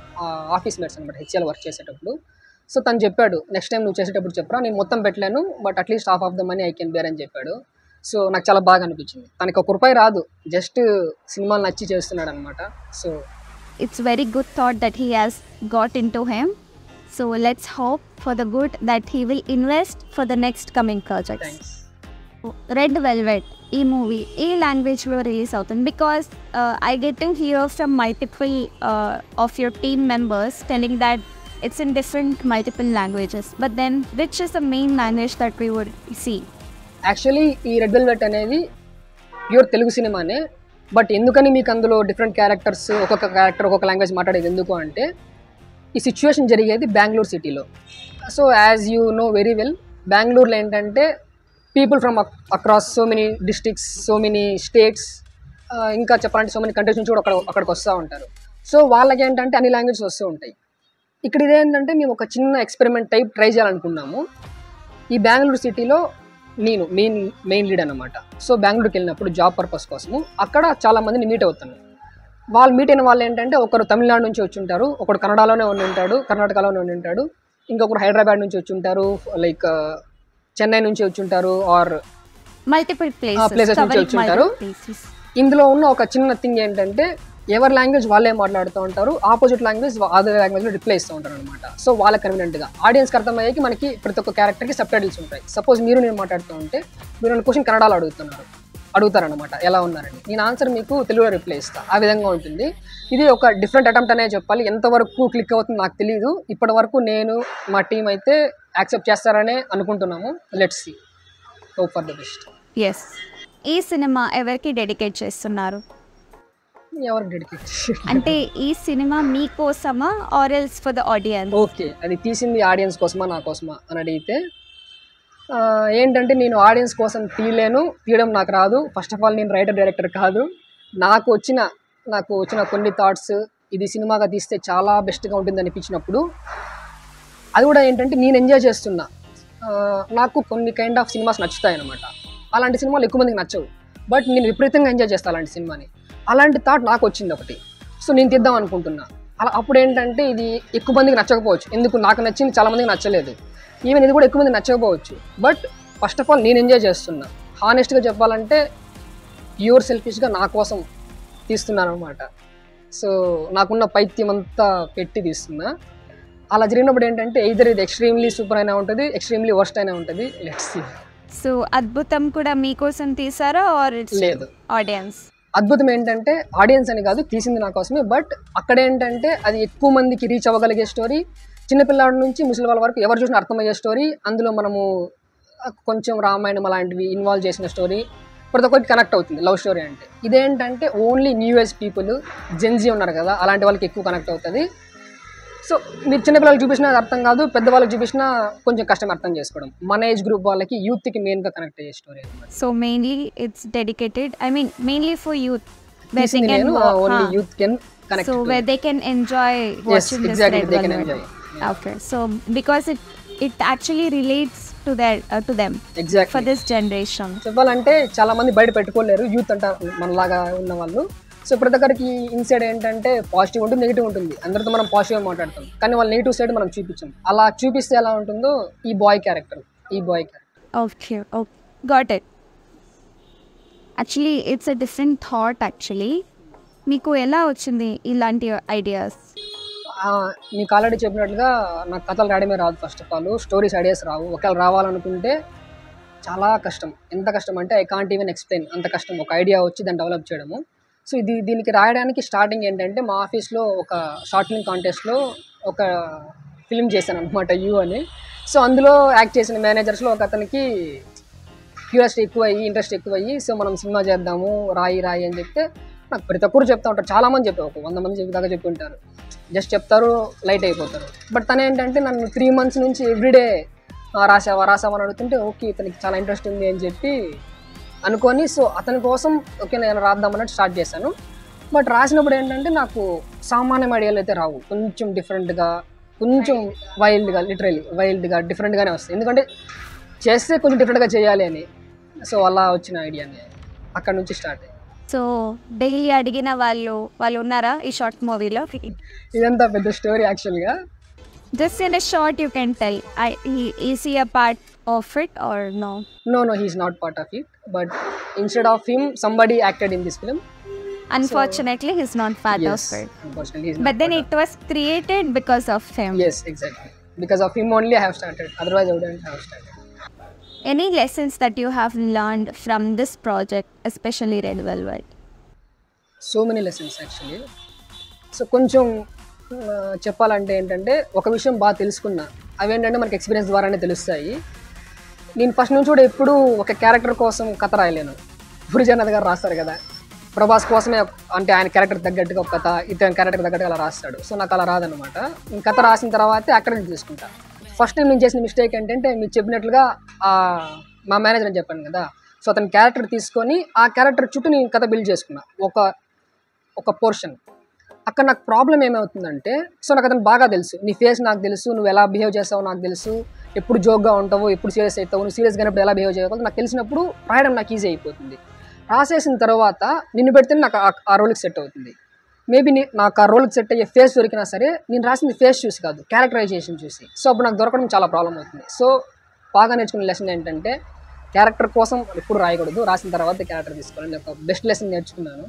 ఆఫీస్ మేట్స్ అనమాట హెచ్ఎల్ వర్క్ చేసేటప్పుడు సో తను చెప్పాడు నెక్స్ట్ టైం నువ్వు చేసేటప్పుడు చెప్పరా నేను మొత్తం పెట్టలేను but at least half of the money I can bear అని చెప్పాడు సో నాకు చాలా బాగా అనిపించింది తనకి ఒక రూపాయి రాదు జస్ట్ సినిమాలు నచ్చి చేస్తున్నాడు అనమాట so it's very good thought that he has got into him so let's hope for the good that he will invest for the next coming projects thanks Red Velvet ఈ మూవీ ఏ లాంగ్వేజ్లో release అవుతుంది because I get to hear from multiple of your team members telling that it's in different multiple languages but then which is the main language that we would see actually ఈ Red Velvet అనేది pure Telugu సినిమానే but ఎందుకని మీకు అందులో different characters ఒక్కొక్క character ఒక్కొక్క language మాట్లాడేది ఎందుకు అంటే ఈ సిచ్యువేషన్ జరిగేది బెంగళూరు సిటీలో so as you know very well బెంగళూరులో ఏంటంటే people from across so many districts so many states ఇంకా చెప్పాలంటే సో మెనీ కంట్రీస్ నుంచి కూడా అక్కడ అక్కడికి వస్తూ ఉంటారు సో వాళ్ళకి ఏంటంటే అన్ని లాంగ్వేజెస్ వస్తూ ఉంటాయి ఇక్కడ ఇదేంటంటే మేము ఒక చిన్న ఎక్స్పెరిమెంట్ టైప్ ట్రై చేయాలనుకున్నాము ఈ బెంగళూరు సిటీలో నేను మెయిన్ మెయిన్ లీడ్ అనమాట సో బెంగళూరుకి వెళ్ళినప్పుడు జాబ్ పర్పస్ కోసము అక్కడ చాలా మందిని మీట్ అవుతాను వాళ్ళు మీట్ అయిన వాళ్ళు ఏంటంటే ఒకరు తమిళనాడు నుంచి వచ్చి ఉంటారు ఒకడు కన్నడలోనే ఉండి ఉంటాడు కర్ణాటకలోనే ఉండి ఉంటాడు ఇంకొకరు హైదరాబాద్ నుంచి వచ్చి ఉంటారు లైక్ చెన్నై నుంచి వచ్చి ఉంటారు ఆర్ మల్టిపుల్ places ప్లేసెస్ నుంచి వచ్చి ఉంటారు. ప్లేసెస్ ఇందులో ఉన్న ఒక చిన్న థింగ్ ఏంటంటే ఎవరి లాంగ్వేజ్ వాళ్ళే మాట్లాడుతూ ఉంటారు ఆపోజిట్ లాంగ్వేజ్ అదర్ లాంగ్వేజ్లో రిప్లై ఇస్తూ ఉంటారు అనమాట సో వాళ్ళకి కన్వీనియంట్గా ఆడియన్స్కి అర్థమయ్యేకి మనకి ప్రతి ఒక్క క్యారెక్టర్కి సబ్ టైటిల్స్ ఉంటాయి సపోజ్ మీరు నేను మాట్లాడుతూ ఉంటే మీరు నన్ను క్వశ్చన్ కన్నడలో అడుగుతున్నారు అడుగుతారనమాట ఎలా ఉన్నారని నేను ఆన్సర్ మీకు తెలుగులో రిప్లై ఇస్తాను ఆ విధంగా ఉంటుంది ఇది ఒక డిఫరెంట్ అటెంప్ట్ అనే చెప్పాలి ఎంతవరకు క్లిక్ అవుతుందో నాకు తెలియదు ఇప్పటి వరకు నేను మా టీం అయితే యాక్సెప్ట్ చేస్తారనే అనుకుంటున్నాము let's see hope for the best yes ఈ సినిమా ఎవరికి డెడికేట్ చేస్తున్నారు ఎవరికి డెడికేట్ అంటే ఈ సినిమా మీకోసమా or else for the audience okay అది తీసింది ఆడియన్స్ కోసమా నా కోసమా అని అడిగితే ఆ, ఏంటంటే నేను ఆడియన్స్ కోసం తీయలేను తీయడం నాకు రాదు ఫస్ట్ ఆఫ్ ఆల్ నేను రైటర్ డైరెక్టర్ కాదు నాకు వచ్చిన నాకు వచ్చిన కొన్ని థాట్స్ ఇది సినిమాగా తీస్తే చాలా బెస్ట్గా ఉంటుంది అనిపించినప్పుడు అది కూడా ఏంటంటే నేను ఎంజాయ్ చేస్తున్నా ఆ, నాకు కొన్ని కైండ్ ఆఫ్ సినిమాస్ నచ్చుతాయి అనమాట అలాంటి సినిమాలు ఎక్కువ మందికి నచ్చవు బట్ నేను విపరీతంగా ఎంజాయ్ చేస్తాను అలాంటి సినిమాని అలాంటి థాట్ నాకు వచ్చింది ఒకటి సో నేను తీద్దాం అనుకుంటున్నా అలా అప్పుడు ఏంటంటే ఇది ఎక్కువ మందికి నచ్చకపోవచ్చు ఎందుకు నాకు నచ్చింది చాలా మందికి నచ్చలేదు ఈవెన్ ఇది కూడా ఎక్కువ మందికి నచ్చకపోవచ్చు బట్ ఫస్ట్ ఆఫ్ ఆల్ నేను ఎంజాయ్ చేస్తున్నా హానెస్ట్గా చెప్పాలంటే ప్యూర్ సెల్ఫిష్గా నా కోసం తీస్తున్నాను అనమాట సో నాకున్న పైత్యం అంతా పెట్టి తీస్తున్నా అలా జరిగినప్పుడు ఏంటంటే ఇద్దరు ఇది ఎక్స్ట్రీమ్లీ సూపర్ అయినా ఉంటుంది ఎక్స్ట్రీమ్లీ వర్స్ట్ అయినా ఉంటుంది లెట్స్ సీ సో అద్భుతం కూడా మీకోసం తీసారా ఆర్ ఇట్స్ లేదు ఆడియన్స్ అద్భుతం ఏంటంటే ఆడియన్స్ అని కాదు తీసింది నా కోసమే బట్ అక్కడ ఏంటంటే అది ఎక్కువ మందికి రీచ్ అవ్వగలిగే స్టోరీ చిన్నపిల్లాడి నుంచి ముసలి వాళ్ళ వరకు ఎవరు చూసినా అర్థమయ్యే స్టోరీ అందులో మనము ఆ, కొంచెం రామాయణం అలాంటివి ఇన్వాల్వ్ చేసిన స్టోరీ ప్రతి ఒక్కరికి కనెక్ట్ అవుతుంది లవ్ స్టోరీ అంటే ఇదేంటంటే only new age people Gen Z ఉన్నారు కదా అలాంటి వాళ్ళకి ఎక్కువ కనెక్ట్ అవుతుంది సో మీరు చిన్నపిల్లలకు చూపించినా అది అర్థం కాదు పెద్దవాళ్ళకి చూపించినా కొంచెం కష్టం అర్థం చేసుకోవడం మన ఏజ్ గ్రూప్ వాళ్ళకి యూత్కి మెయిన్గా కనెక్ట్ అయ్యే స్టోరీ అనమాట so mainly it's dedicated I mean mainly for youth Where తీసింది they can నేను walk, only huh. Youth can connect so where they can enjoy watching this exactly, red they can velvet. enjoy. Yeah. Okay, so because it it actually relates to their uh, to them for exactly this generation. చెప్పాలంటే చాలా మంది బయట పెట్టుకోలేరు youth అంటారు మనలాగా ఉన్న వాళ్ళు so ప్రతి ఒక్కరికి ఇన్సైడ్ ఏంటంటే పాజిటివ్ ఉంటుంది నెగిటివ్ ఉంటుంది అందరితో మనం పాజిటివ్ మాట్లాడతాం కానీ వాళ్ళ నెగిటివ్ సైడ్ మనం చూపించాం అలా చూపిస్తే ఎలా ఉంటుందో ఈ బాయ్ క్యారెక్టర్ ఈ boy character Okay, okay, got it. Actually, it's a different thought. Actually, మీకు ఎలా వచ్చింది ఇలాంటి ఐడియాస్ మీకు ఆల్రెడీ చెప్పినట్లుగా నాకు కథలు రాయడమే రాదు first of all stories ideas రావు ఒకవేళ రావాలనుకుంటే చాలా కష్టం ఎంత కష్టం అంటే ఐ కాంట్ ఈవెన్ ఎక్స్ప్లెయిన్ అంత కష్టం ఒక ఐడియా వచ్చి దాన్ని డెవలప్ చేయడము సో ఇది దీనికి రాయడానికి స్టార్టింగ్ ఏంటంటే మా ఆఫీస్లో ఒక షార్ట్ ఫిల్మ్ కాంటెస్ట్లో ఒక ఫిల్మ్ చేశాను అనమాట యూ అని సో అందులో యాక్ట్ చేసిన మేనేజర్స్లో ఒక అతనికి క్యూరియాసిటీ ఎక్కువ అయ్యి ఇంట్రెస్ట్ ఎక్కువ అయ్యి సో మనం సినిమా చేద్దాము రాయి రాయి అని చెప్తే నాకు ప్రతి ఒక్కరు చెప్తా ఉంటారు చాలా మంది చెప్పారు ఒక వంద మంది చెప్పి దాకా చెప్పి ఉంటారు జస్ట్ చెప్తారు లైట్ అయిపోతారు బట్ తను ఏంటంటే నన్ను త్రీ మంత్స్ నుంచి ఎవ్రీడే రాసావా రాసావా అని అడుగుతుంటే ఓకే ఇతనికి చాలా ఇంట్రెస్ట్ ఉంది అని చెప్పి అనుకొని సో అతని కోసం ఓకే నేను రాద్దామన్నట్టు స్టార్ట్ చేశాను బట్ రాసినప్పుడు ఏంటంటే నాకు సామాన్య ఐడియాలు అయితే రావు కొంచెం డిఫరెంట్గా కొంచెం వైల్డ్గా లిటరలీ వైల్డ్గా డిఫరెంట్గానే వస్తాయి ఎందుకంటే చేస్తే కొంచెం డిఫరెంట్గా చేయాలి అని సో అలా వచ్చిన ఐడియాని అక్కడ నుంచి స్టార్ట్ అయ్యింది సో డైలీ అడిగిన వాళ్ళు వాళ్ళు ఉన్నారా ఈ షార్ట్ మూవీలో ఇదంతా పెద్ద స్టోరీ యాక్చువల్గా just in a short you can tell I is he a part of it or no no no he's not part of it but instead of him somebody acted in this film unfortunately he's not part of it unfortunately but then it was created because of him yes exactly because of him only I have started otherwise I wouldn't have started any lessons that you have learned from this project especially Red Velvet so many lessons actually so కొంచెం ఆ, చెప్పాలంటే ఏంటంటే ఒక విషయం బాగా తెలుసుకున్నా అవేంటంటే మనకి ఎక్స్పీరియన్స్ ద్వారానే తెలుస్తాయి నేను ఫస్ట్ నుంచి కూడా ఎప్పుడు ఒక క్యారెక్టర్ కోసం కథ రాయలేను గురుజనాథ్ గారు రాస్తారు కదా ప్రభాస్ కోసమే ఒక- అంటే ఆయన క్యారెక్టర్ తగ్గట్టుగా ఒక కథ ఇతని క్యారెక్టర్ తగ్గట్టుగా అలా రాస్తాడు సో నాకు అలా రాదనమాట నేను కథ రాసిన తర్వాతే అక్కడ నుంచి తీసుకుంటా ఫస్ట్ టైం నేను చేసిన మిస్టేక్ ఏంటంటే మీరు చెప్పినట్లుగా ఆ, మా మేనేజర్ అని చెప్పాను కదా సో అతని క్యారెక్టర్ తీసుకొని ఆ క్యారెక్టర్ చుట్టూ నేను కథ బిల్డ్ చేసుకున్నా ఒక ఒక పోర్షన్ అక్కడ నాకు ప్రాబ్లం ఏమవుతుందంటే సో నాకు అతను బాగా తెలుసు నీ ఫేస్ నాకు తెలుసు నువ్వు ఎలా బిహేవ్ చేస్తావో నాకు తెలుసు ఎప్పుడు జోక్గా ఉంటావో ఎప్పుడు సీరియస్ అవుతావు నువ్వు సీరియస్గా అయినప్పుడు ఎలా బిహేవ్ చేయగలవు నాకు తెలిసినప్పుడు రాయడం నాకు ఈజీ అయిపోతుంది రాసేసిన తర్వాత నిన్ను పెడితే నాకు ఆ- ఆ రోల్కి సెట్ అవుతుంది మేబీ నాకు ఆ రోల్కి సెట్ అయ్యే ఫేస్ దొరికినా సరే నేను రాసింది ఫేస్ చూసి కాదు క్యారెక్టరైజేషన్ చూసి సో అప్పుడు నాకు దొరకడం చాలా ప్రాబ్లం అవుతుంది సో బాగా నేర్చుకునే లెసన్ ఏంటంటే క్యారెక్టర్ కోసం ఎప్పుడు రాయకూడదు రాసిన తర్వాత క్యారెక్టర్ తీసుకోవాలి నేను ఒక బెస్ట్ లెసన్ నేర్చుకున్నాను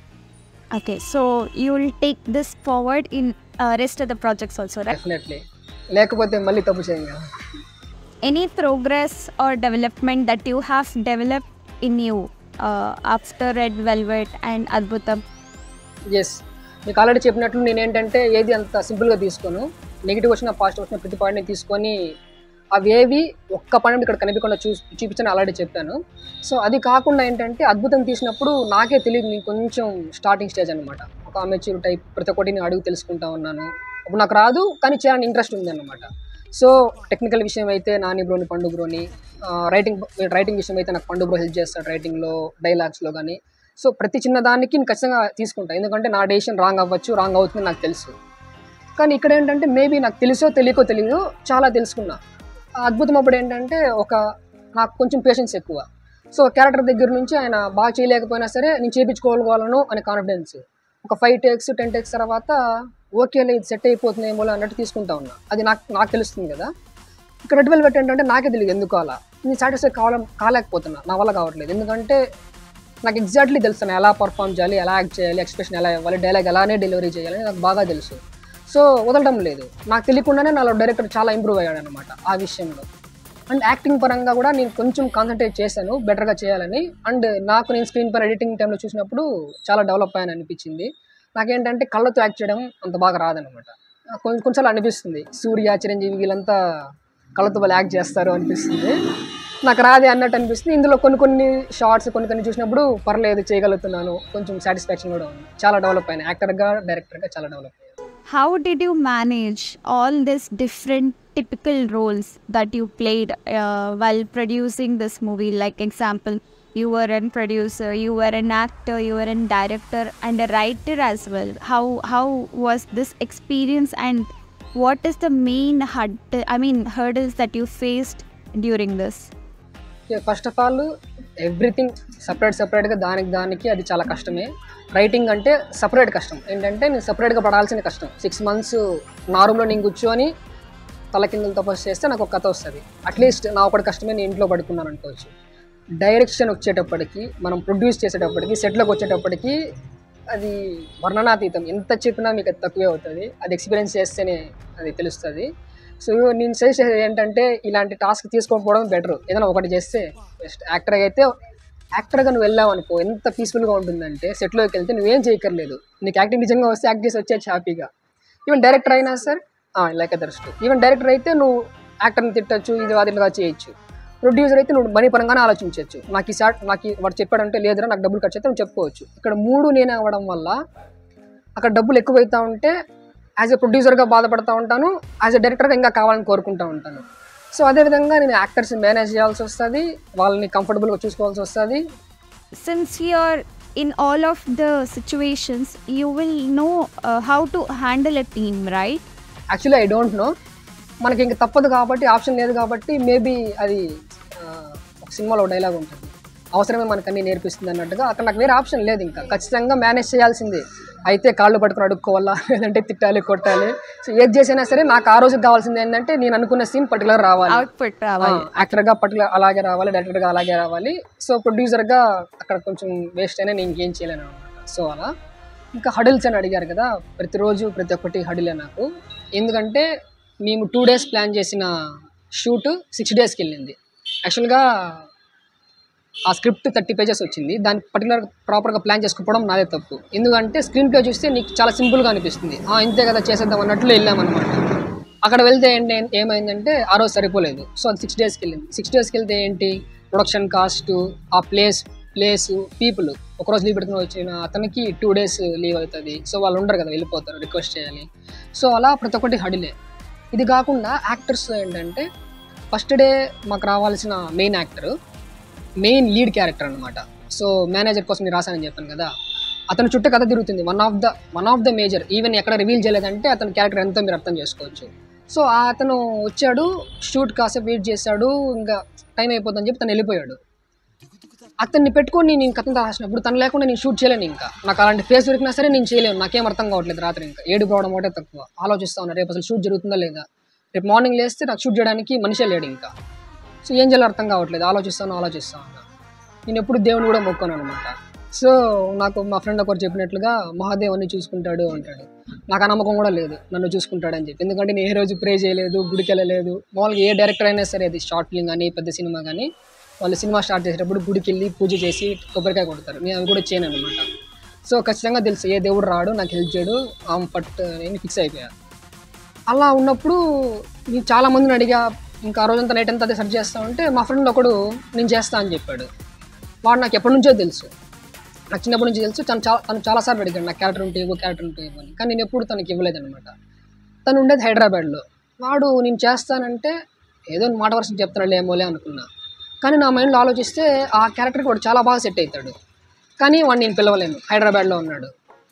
Okay, so you will take this forward in uh, rest of the projects also, right? Definitely లేకపోతే మళ్ళీ తప్పు చేయం కదా Any progress or development that you have developed in you uh, after Red Velvet and Adbhutam? Yes మీకు already చెప్పినట్లు నేను ఏంటంటే ఏది అంత సింపుల్గా తీసుకోను నెగిటివ్ వచ్చిన పాజిటివ్ వచ్చిన ప్రతి పాయింట్ని తీసుకొని అవి ఏవి ఒక్క పని ఇక్కడ కనిపించకుండా చూ చూపించని ఆల్రెడీ చెప్పాను సో అది కాకుండా ఏంటంటే అద్భుతం తీసినప్పుడు నాకే తెలియదు నేను కొంచెం స్టార్టింగ్ స్టేజ్ అనమాట ఒక అమెచ్యూర్ టైప్ ప్రతి ఒక్కటి నేను అడుగు తెలుసుకుంటా ఉన్నాను అప్పుడు నాకు రాదు కానీ చేయాలని ఇంట్రెస్ట్ ఉంది అనమాట సో టెక్నికల్ విషయం అయితే నాని బ్రోని పండు బ్రోని రైటింగ్ రైటింగ్ విషయం అయితే నాకు పండు బ్రో హెల్ప్ చేస్తాడు రైటింగ్లో డైలాగ్స్లో కానీ సో ప్రతి చిన్న దానికి నేను ఖచ్చితంగా తీసుకుంటాను ఎందుకంటే నా డెసిషన్ రాంగ్ అవ్వచ్చు రాంగ్ అవుతుంది నాకు తెలుసు కానీ ఇక్కడ ఏంటంటే మేబీ నాకు తెలుసో తెలియకో తెలియదు చాలా తెలుసుకున్నా ఆ అద్భుతం అప్పుడు ఏంటంటే ఒక నాకు కొంచెం పేషెన్స్ ఎక్కువ సో క్యారెక్టర్ దగ్గర నుంచి ఆయన బాగా చేయలేకపోయినా సరే నేను చేయించుకోగలను అనే కాన్ఫిడెన్స్ ఒక ఫైవ్ టేక్స్ టెన్ టేక్స్ తర్వాత ఓకేలే ఇది సెట్ అయిపోతుందేమో అన్నట్టు తీసుకుంటా ఉన్నా అది నాకు నాకు తెలుస్తుంది కదా ఇక్కడ రెడ్ వెల్వెట్ ఏంటంటే నాకే తెలియదు ఎందుకు అలా నేను సాటిస్ఫై కావాల కాలేకపోతున్నా నా వల్ల కావట్లేదు ఎందుకంటే నాకు ఎగ్జాక్ట్లీ తెలుసు నేను ఎలా పర్ఫామ్ చేయాలి ఎలా యాక్ట్ చేయాలి ఎక్స్ప్రెషన్ ఎలా ఇవ్వాలి డైలాగ్ ఎలానే డెలివరీ చేయాలి నాకు బాగా తెలుసు సో వదలడం లేదు నాకు తెలియకుండానే నాలో డైరెక్టర్ చాలా ఇంప్రూవ్ అయ్యాడు అనమాట ఆ విషయంలో అండ్ యాక్టింగ్ పరంగా కూడా నేను కొంచెం కాన్సన్ట్రేట్ చేశాను బెటర్గా చేయాలని అండ్ నాకు నేను స్క్రీన్ పైన ఎడిటింగ్ టైంలో చూసినప్పుడు చాలా డెవలప్ అయ్యాను అనిపించింది నాకేంటంటే కళ్ళతో యాక్ట్ చేయడం అంత బాగా రాదనమాట కొంచెం కొంచెం అనిపిస్తుంది సూర్య చిరంజీవి వీళ్ళంతా కళ్ళతో వాళ్ళు యాక్ట్ చేస్తారు అనిపిస్తుంది నాకు రాదే అన్నట్టు అనిపిస్తుంది ఇందులో కొన్ని కొన్ని షార్ట్స్ కొన్ని కొన్ని చూసినప్పుడు పర్లేదు చేయగలుగుతున్నాను కొంచెం సాటిస్ఫాక్షన్ కూడా ఉంది చాలా డెవలప్ అయ్యాను యాక్టర్గా డైరెక్టర్గా చాలా డెవలప్ అయ్యాను How did you manage all these different typical roles that you played uh, while producing this movie? Like example, you were a producer, you were an actor, you were a director and a writer as well. How how was this experience and what is the main hud- I mean hurdles that you faced during this? First of all everything separate సపరేట్గా దానికి దానికి అది చాలా కష్టమే writing అంటే separate కష్టం ఏంటంటే నేను సపరేట్గా పడాల్సిన కష్టం సిక్స్ మంత్స్ నా రూమ్లో నేను కూర్చొని తల కిందలు తపస్సు చేస్తే నాకు ఒక కథ వస్తుంది అట్లీస్ట్ నా ఒకటి కష్టమే నేను ఇంట్లో పడుకున్నాను అనుకోవచ్చు డైరెక్షన్ వచ్చేటప్పటికి మనం ప్రొడ్యూస్ చేసేటప్పటికి సెట్లోకి వచ్చేటప్పటికి అది వర్ణనాతీతం ఎంత చెప్పినా మీకు అది తక్కువే అవుతుంది అది ఎక్స్పీరియన్స్ చేస్తేనే అది తెలుస్తుంది సో నేను సజెస్ట్ చేసేది ఏంటంటే ఇలాంటి టాస్క్ తీసుకోకపోవడం బెటర్ ఏదైనా ఒకటి చేస్తే బెస్ట్ యాక్టర్గా అయితే యాక్టర్గా నువ్వు వెళ్ళావు అనుకో ఎంత పీస్ఫుల్గా ఉంటుందంటే సెట్లోకి వెళ్తే నువ్వేం చేయక్కర్లేదు నీకు యాక్టింగ్ నిజంగా వస్తే యాక్ట్ చేసి వచ్చేది హ్యాపీగా ఈవెన్ డైరెక్టర్ అయినా sir like others even director అయితే నువ్వు యాక్టర్ని తిట్టచ్చు ఇది అది ఇలాగా చేయొచ్చు ప్రొడ్యూసర్ అయితే నువ్వు మనీ పరంగానే ఆలోచించవచ్చు నాకు ఈ షాట్ నాకు ఈ- వాడు చెప్పాడంటే లేదురా నాకు డబ్బులు ఖర్చు అయితే నువ్వు చెప్పుకోవచ్చు ఇక్కడ మూడు నేనే అవ్వడం వల్ల అక్కడ డబ్బులు ఎక్కువైతా ఉంటే యాజ్ ఎ ప్రొడ్యూసర్గా బాధపడతా ఉంటాను యాజ్ ఎ డైరెక్టర్గా ఇంకా కావాలని కోరుకుంటూ ఉంటాను సో అదేవిధంగా నేను యాక్టర్స్ మేనేజ్ చేయాల్సి వస్తుంది వాళ్ళని కంఫర్టబుల్గా చూసుకోవాల్సి వస్తుంది Since you're in all of the situations, you will know uh, how to handle a team, right? Actually I don't know మనకి ఇంక తప్పదు కాబట్టి ఆప్షన్ లేదు కాబట్టి మేబీ అది ఆ, ఒక సినిమాలో డైలాగ్ ఉంటుంది అవసరమే మనకు అన్ని నేర్పిస్తుంది అన్నట్టుగా అక్కడ నాకు వేరే ఆప్షన్ లేదు ఇంకా ఖచ్చితంగా మేనేజ్ చేయాల్సిందే అయితే కాళ్ళు పట్టుకుని అడుక్కోవాలా లేదంటే తిట్టాలి కొట్టాలి సో ఏది చేసినా సరే నాకు ఆ రోజుకి కావాల్సింది ఏంటంటే నేను అనుకున్న సీన్ పర్టికులర్ రావాలి Output రావాలి. యాక్టర్గా పర్టికులర్ అలాగే రావాలి డైరెక్టర్గా అలాగే రావాలి సో ప్రొడ్యూసర్గా అక్కడ కొంచెం వేస్ట్ అయినా నేను ఇంకేం చేయలేను అనమాట సో అలా ఇంకా హడిల్స్ అని అడిగారు కదా ప్రతిరోజు ప్రతి ఒక్కటి హడిలే నాకు ఎందుకంటే మేము టూ డేస్ ప్లాన్ చేసిన షూట్ సిక్స్ డేస్కి వెళ్ళింది యాక్చువల్గా ఆ స్క్రిప్ట్ థర్టీ పేజెస్ వచ్చింది దాన్ని పర్టికులర్ ప్రాపర్గా ప్లాన్ చేసుకోవడం నాదే తప్పు ఎందుకంటే స్క్రీన్ ప్లే చూస్తే నీకు చాలా సింపుల్గా అనిపిస్తుంది ఆ, ఇంతే కదా చేసేద్దాం అన్నట్లు వెళ్ళామన్నమాట అక్కడ వెళ్తే ఏంటి ఏమైందంటే ఆ రోజు సరిపోలేదు సో అది సిక్స్ డేస్కి వెళ్ళింది సిక్స్ డేస్కి వెళ్తే ఏంటి ప్రొడక్షన్ కాస్ట్ ఆ ప్లేస్ ప్లేస్ పీపుల్ ఒకరోజు లీవ్ పెట్టుకుని వచ్చిన అతనికి టూ డేస్ లీవ్ అవుతుంది సో వాళ్ళు ఉండరు కదా వెళ్ళిపోతారు రిక్వెస్ట్ చేయాలి సో అలా ప్రతి ఒక్కటి హడిలే ఇది కాకుండా యాక్టర్స్ ఏంటంటే ఫస్ట్ డే మాకు రావాల్సిన main actor main lead character అనమాట సో మేనేజర్ కోసం నేను రాశానని చెప్పాను కదా అతని చుట్టూ కథ తిరుగుతుంది one of the one of the major even ఎక్కడ రివీల్ చేయలేదంటే అతని క్యారెక్టర్ ఎంతో మీరు అర్థం చేసుకోవచ్చు సో ఆ అతను వచ్చాడు షూట్ కాసేపు వెయిట్ చేశాడు ఇంకా టైం అయిపోతుందని చెప్పి తను వెళ్ళిపోయాడు అతన్ని పెట్టుకొని నేను కథంతా రాసినప్పుడు తను లేకుండా నేను షూట్ చేయలేను ఇంకా నాకు అలాంటి ఫేస్ దొరికినా సరే నేను చేయలేను నాకేం అర్థం కావట్లేదు రాత్రి ఇంకా ఏడు పోవడం ఒకటే తక్కువ ఆలోచిస్తా ఉన్నా రేపు అసలు షూట్ జరుగుతుందా లేదా రేపు మార్నింగ్ లేస్తే నాకు షూట్ చేయడానికి మనిషే లేడు ఇంకా సో ఏం చేయాలో అర్థం కావట్లేదు ఆలోచిస్తాను ఆలోచిస్తా ఉన్నా నేను ఎప్పుడు దేవుని కూడా మొక్కాను అనమాట సో నాకు మా ఫ్రెండ్ ఒకరు చెప్పినట్లుగా మహాదేవ్ అన్ని చూసుకుంటాడు అంటాడు నాకు ఆ నమ్మకం కూడా లేదు నన్ను చూసుకుంటాడని చెప్పి ఎందుకంటే నేను ఏ రోజు ప్రే చేయలేదు గుడికి వెళ్ళలేదు మామూలుగా ఏ డైరెక్టర్ అయినా సరే అది షార్ట్ ఫిల్మ్ కానీ పెద్ద సినిమా కానీ వాళ్ళు సినిమా స్టార్ట్ చేసేటప్పుడు గుడికి వెళ్ళి పూజ చేసి కొబ్బరికాయ కొడతారు నేను అవి కూడా చేయను అనమాట సో ఖచ్చితంగా తెలుసు ఏ దేవుడు రాడు నాకు హెల్ప్ చేయడు ఆమె పట్ నేను ఫిక్స్ అయిపోయా అలా ఉన్నప్పుడు నేను చాలా మందిని అడిగా ఇంకా ఆ రోజంతా నైట్ అంతా అదే సెర్చ్ చేస్తా ఉంటే మా ఫ్రెండ్ ఒకడు నేను చేస్తా అని చెప్పాడు వాడు నాకు ఎప్పటి నుంచో తెలుసు నాకు చిన్నప్పటి నుంచి తెలుసు తను చాలా తను చాలాసార్లు అడిగాడు నాకు క్యారెక్టర్ ఉంటే ఇవ్వు క్యారెక్టర్ ఉంటే ఇవ్వు అని కానీ నేను ఎప్పుడు తనకి ఇవ్వలేదన్నమాట తను ఉండేది హైదరాబాద్లో వాడు నేను చేస్తానంటే ఏదో మాట వరుస చెప్తున్నాడు ఏమోలే అనుకున్నా కానీ నా మైండ్లో ఆలోచిస్తే ఆ క్యారెక్టర్కి వాడు చాలా బాగా సెట్ అవుతాడు కానీ వాడిని నేను పిలవలేను హైదరాబాద్లో ఉన్నాడు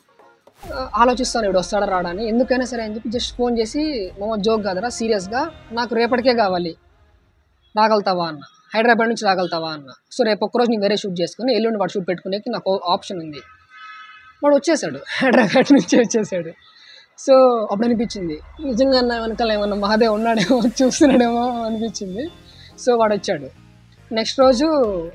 ఆ, ఆలోచిస్తాను ఇప్పుడు వస్తాడా రాడా అని ఎందుకైనా సరే అని చెప్పి జస్ట్ ఫోన్ చేసి మామ జోక్ కాదరా సీరియస్గా నాకు రేపటికే కావాలి రాగలుగుతావా అన్న హైదరాబాద్ నుంచి రాగలుగుతావా అన్న సో రేపు ఒక్కరోజు నేను వేరే షూట్ చేసుకుని ఎల్లుండి వాడు షూట్ పెట్టుకునేకి నాకు ఆప్షన్ ఉంది వాడు వచ్చేసాడు హైదరాబాద్ నుంచి వచ్చేసాడు సో అప్పుడు అనిపించింది నిజంగా నా వెనకాల ఏమన్నా మహాదేవ్ ఉన్నాడేమో చూస్తున్నాడేమో అనిపించింది సో వాడు వచ్చాడు నెక్స్ట్ రోజు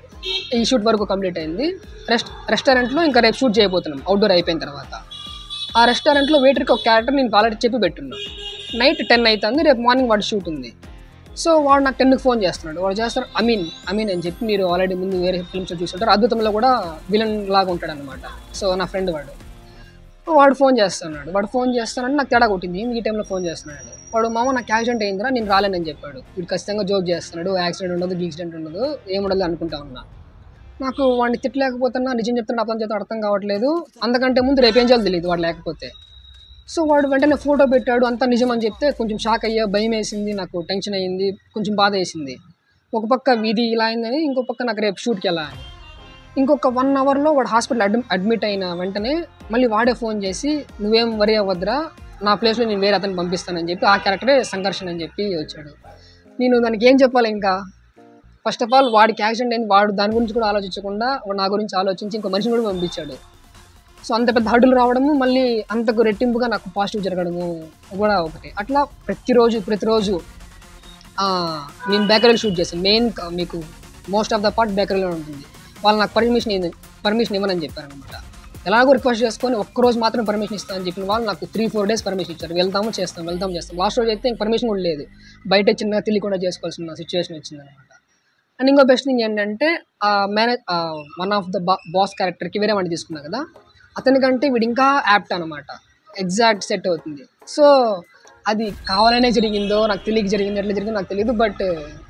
ఈ షూట్ వరకు కంప్లీట్ అయింది రెస్ట్ రెస్టారెంట్లో ఇంకా రేపు షూట్ చేయబోతున్నాం అవుట్డోర్ అయిపోయిన తర్వాత ఆ రెస్టారెంట్లో వెయిటర్కి ఒక క్యారెక్టర్ నేను ఆల్రెడీ చెప్పి పెట్టున్నా నైట్ టెన్ అవుతుంది రేపు మార్నింగ్ వాడు షూట్ ఉంది సో వాడు నాకు టెన్కి ఫోన్ చేస్తున్నాడు వాడు చేస్తారు అమీన్ అమీన్ అని చెప్పి మీరు ఆల్రెడీ ముందు వేరే ఫిల్మ్స్లో చూస్తుంటారు అద్భుతంలో కూడా విలన్ లాగా ఉంటాడు అనమాట సో నా ఫ్రెండ్ వాడు వాడు ఫోన్ చేస్తున్నాడు వాడు ఫోన్ చేస్తానంటే నాకు తేడా కొట్టింది ఈ టైంలో ఫోన్ చేస్తున్నాడు వాడు మామ నాకు యాక్సిడెంట్ అయిందిరా నేను రాలేనని చెప్పాడు వీడు ఖచ్చితంగా జోక్ చేస్తున్నాడు యాక్సిడెంట్ ఉండదు యాక్సిడెంట్ ఉండదు ఏముండదు అనుకుంటా ఉన్నా నాకు వాడిని తిట్టలేకపోతున్నా నిజం చెప్తున్నా అర్థం చేత అర్థం కావట్లేదు అంతకంటే ముందు రేపేం చేయాలో తెలియదు వాడు లేకపోతే సో వాడు వెంటనే ఫోటో పెట్టాడు అంతా నిజం అని చెప్తే కొంచెం షాక్ అయ్యా భయం వేసింది నాకు టెన్షన్ అయ్యింది కొంచెం బాధ వేసింది ఒక పక్క వీధి ఇలా అయిందని ఇంకో పక్క నాకు రేపు షూట్కి వెళ్ళాలి ఇంకొక వన్ అవర్లో వాడు హాస్పిటల్ అడ్మి అడ్మిట్ అయిన వెంటనే మళ్ళీ వాడే ఫోన్ చేసి నువ్వేం వరి అవ్వద్దురా నా ప్లేస్లో నేను వేరే అతను పంపిస్తానని చెప్పి ఆ క్యారెక్టరే సంఘర్షణ అని చెప్పి వచ్చాడు నేను దానికి ఏం చెప్పాలి ఇంకా ఫస్ట్ ఆఫ్ ఆల్ వాడికి యాక్సిడెంట్ అయింది వాడు దాని గురించి కూడా ఆలోచించకుండా వాడు నా గురించి ఆలోచించి ఇంకో మనిషిని కూడా పంపించాడు సో అంత పెద్ద హర్డులు రావడము మళ్ళీ అంతకు రెట్టింపుగా నాకు పాజిటివ్ జరగడము కూడా ఒకటి అట్లా ప్రతిరోజు ప్రతిరోజు ఆ, నేను బేకరీలో షూట్ చేశాను మెయిన్ మీకు మోస్ట్ ఆఫ్ ద పార్ట్ బేకరీలో ఉంటుంది వాళ్ళు నాకు పర్మిషన్ పర్మిషన్ ఇవ్వనని చెప్పారు అనమాట ఎలాగో రిక్వెస్ట్ చేసుకొని ఒక్కరోజు మాత్రం పర్మిషన్ ఇస్తానని చెప్పిన వాళ్ళు నాకు త్రీ ఫోర్ డేస్ పర్మిషన్ ఇచ్చారు వెళ్తాము చేస్తాం వెళ్తాం చేస్తాం లాస్ట్ రోజు అయితే ఇంక పర్మిషన్ కూడా లేదు బయట చిన్నగా తెలియకుండా చేసుకోవాల్సిన సిచ్యువేషన్ వచ్చింది అనమాట అండ్ ఇంకో బెస్ట్ థింగ్ ఏంటంటే ఆ manage one of the boss క్యారెక్టర్కి వేరే వాడిని తీసుకున్నా కదా అతనికంటే వీడు ఇంకా యాప్ట్ అనమాట ఎగ్జాక్ట్ సెట్ అవుతుంది సో అది కావాలనే జరిగిందో నాకు తెలియక జరిగిందో ఎట్లా జరిగిందో నాకు తెలియదు బట్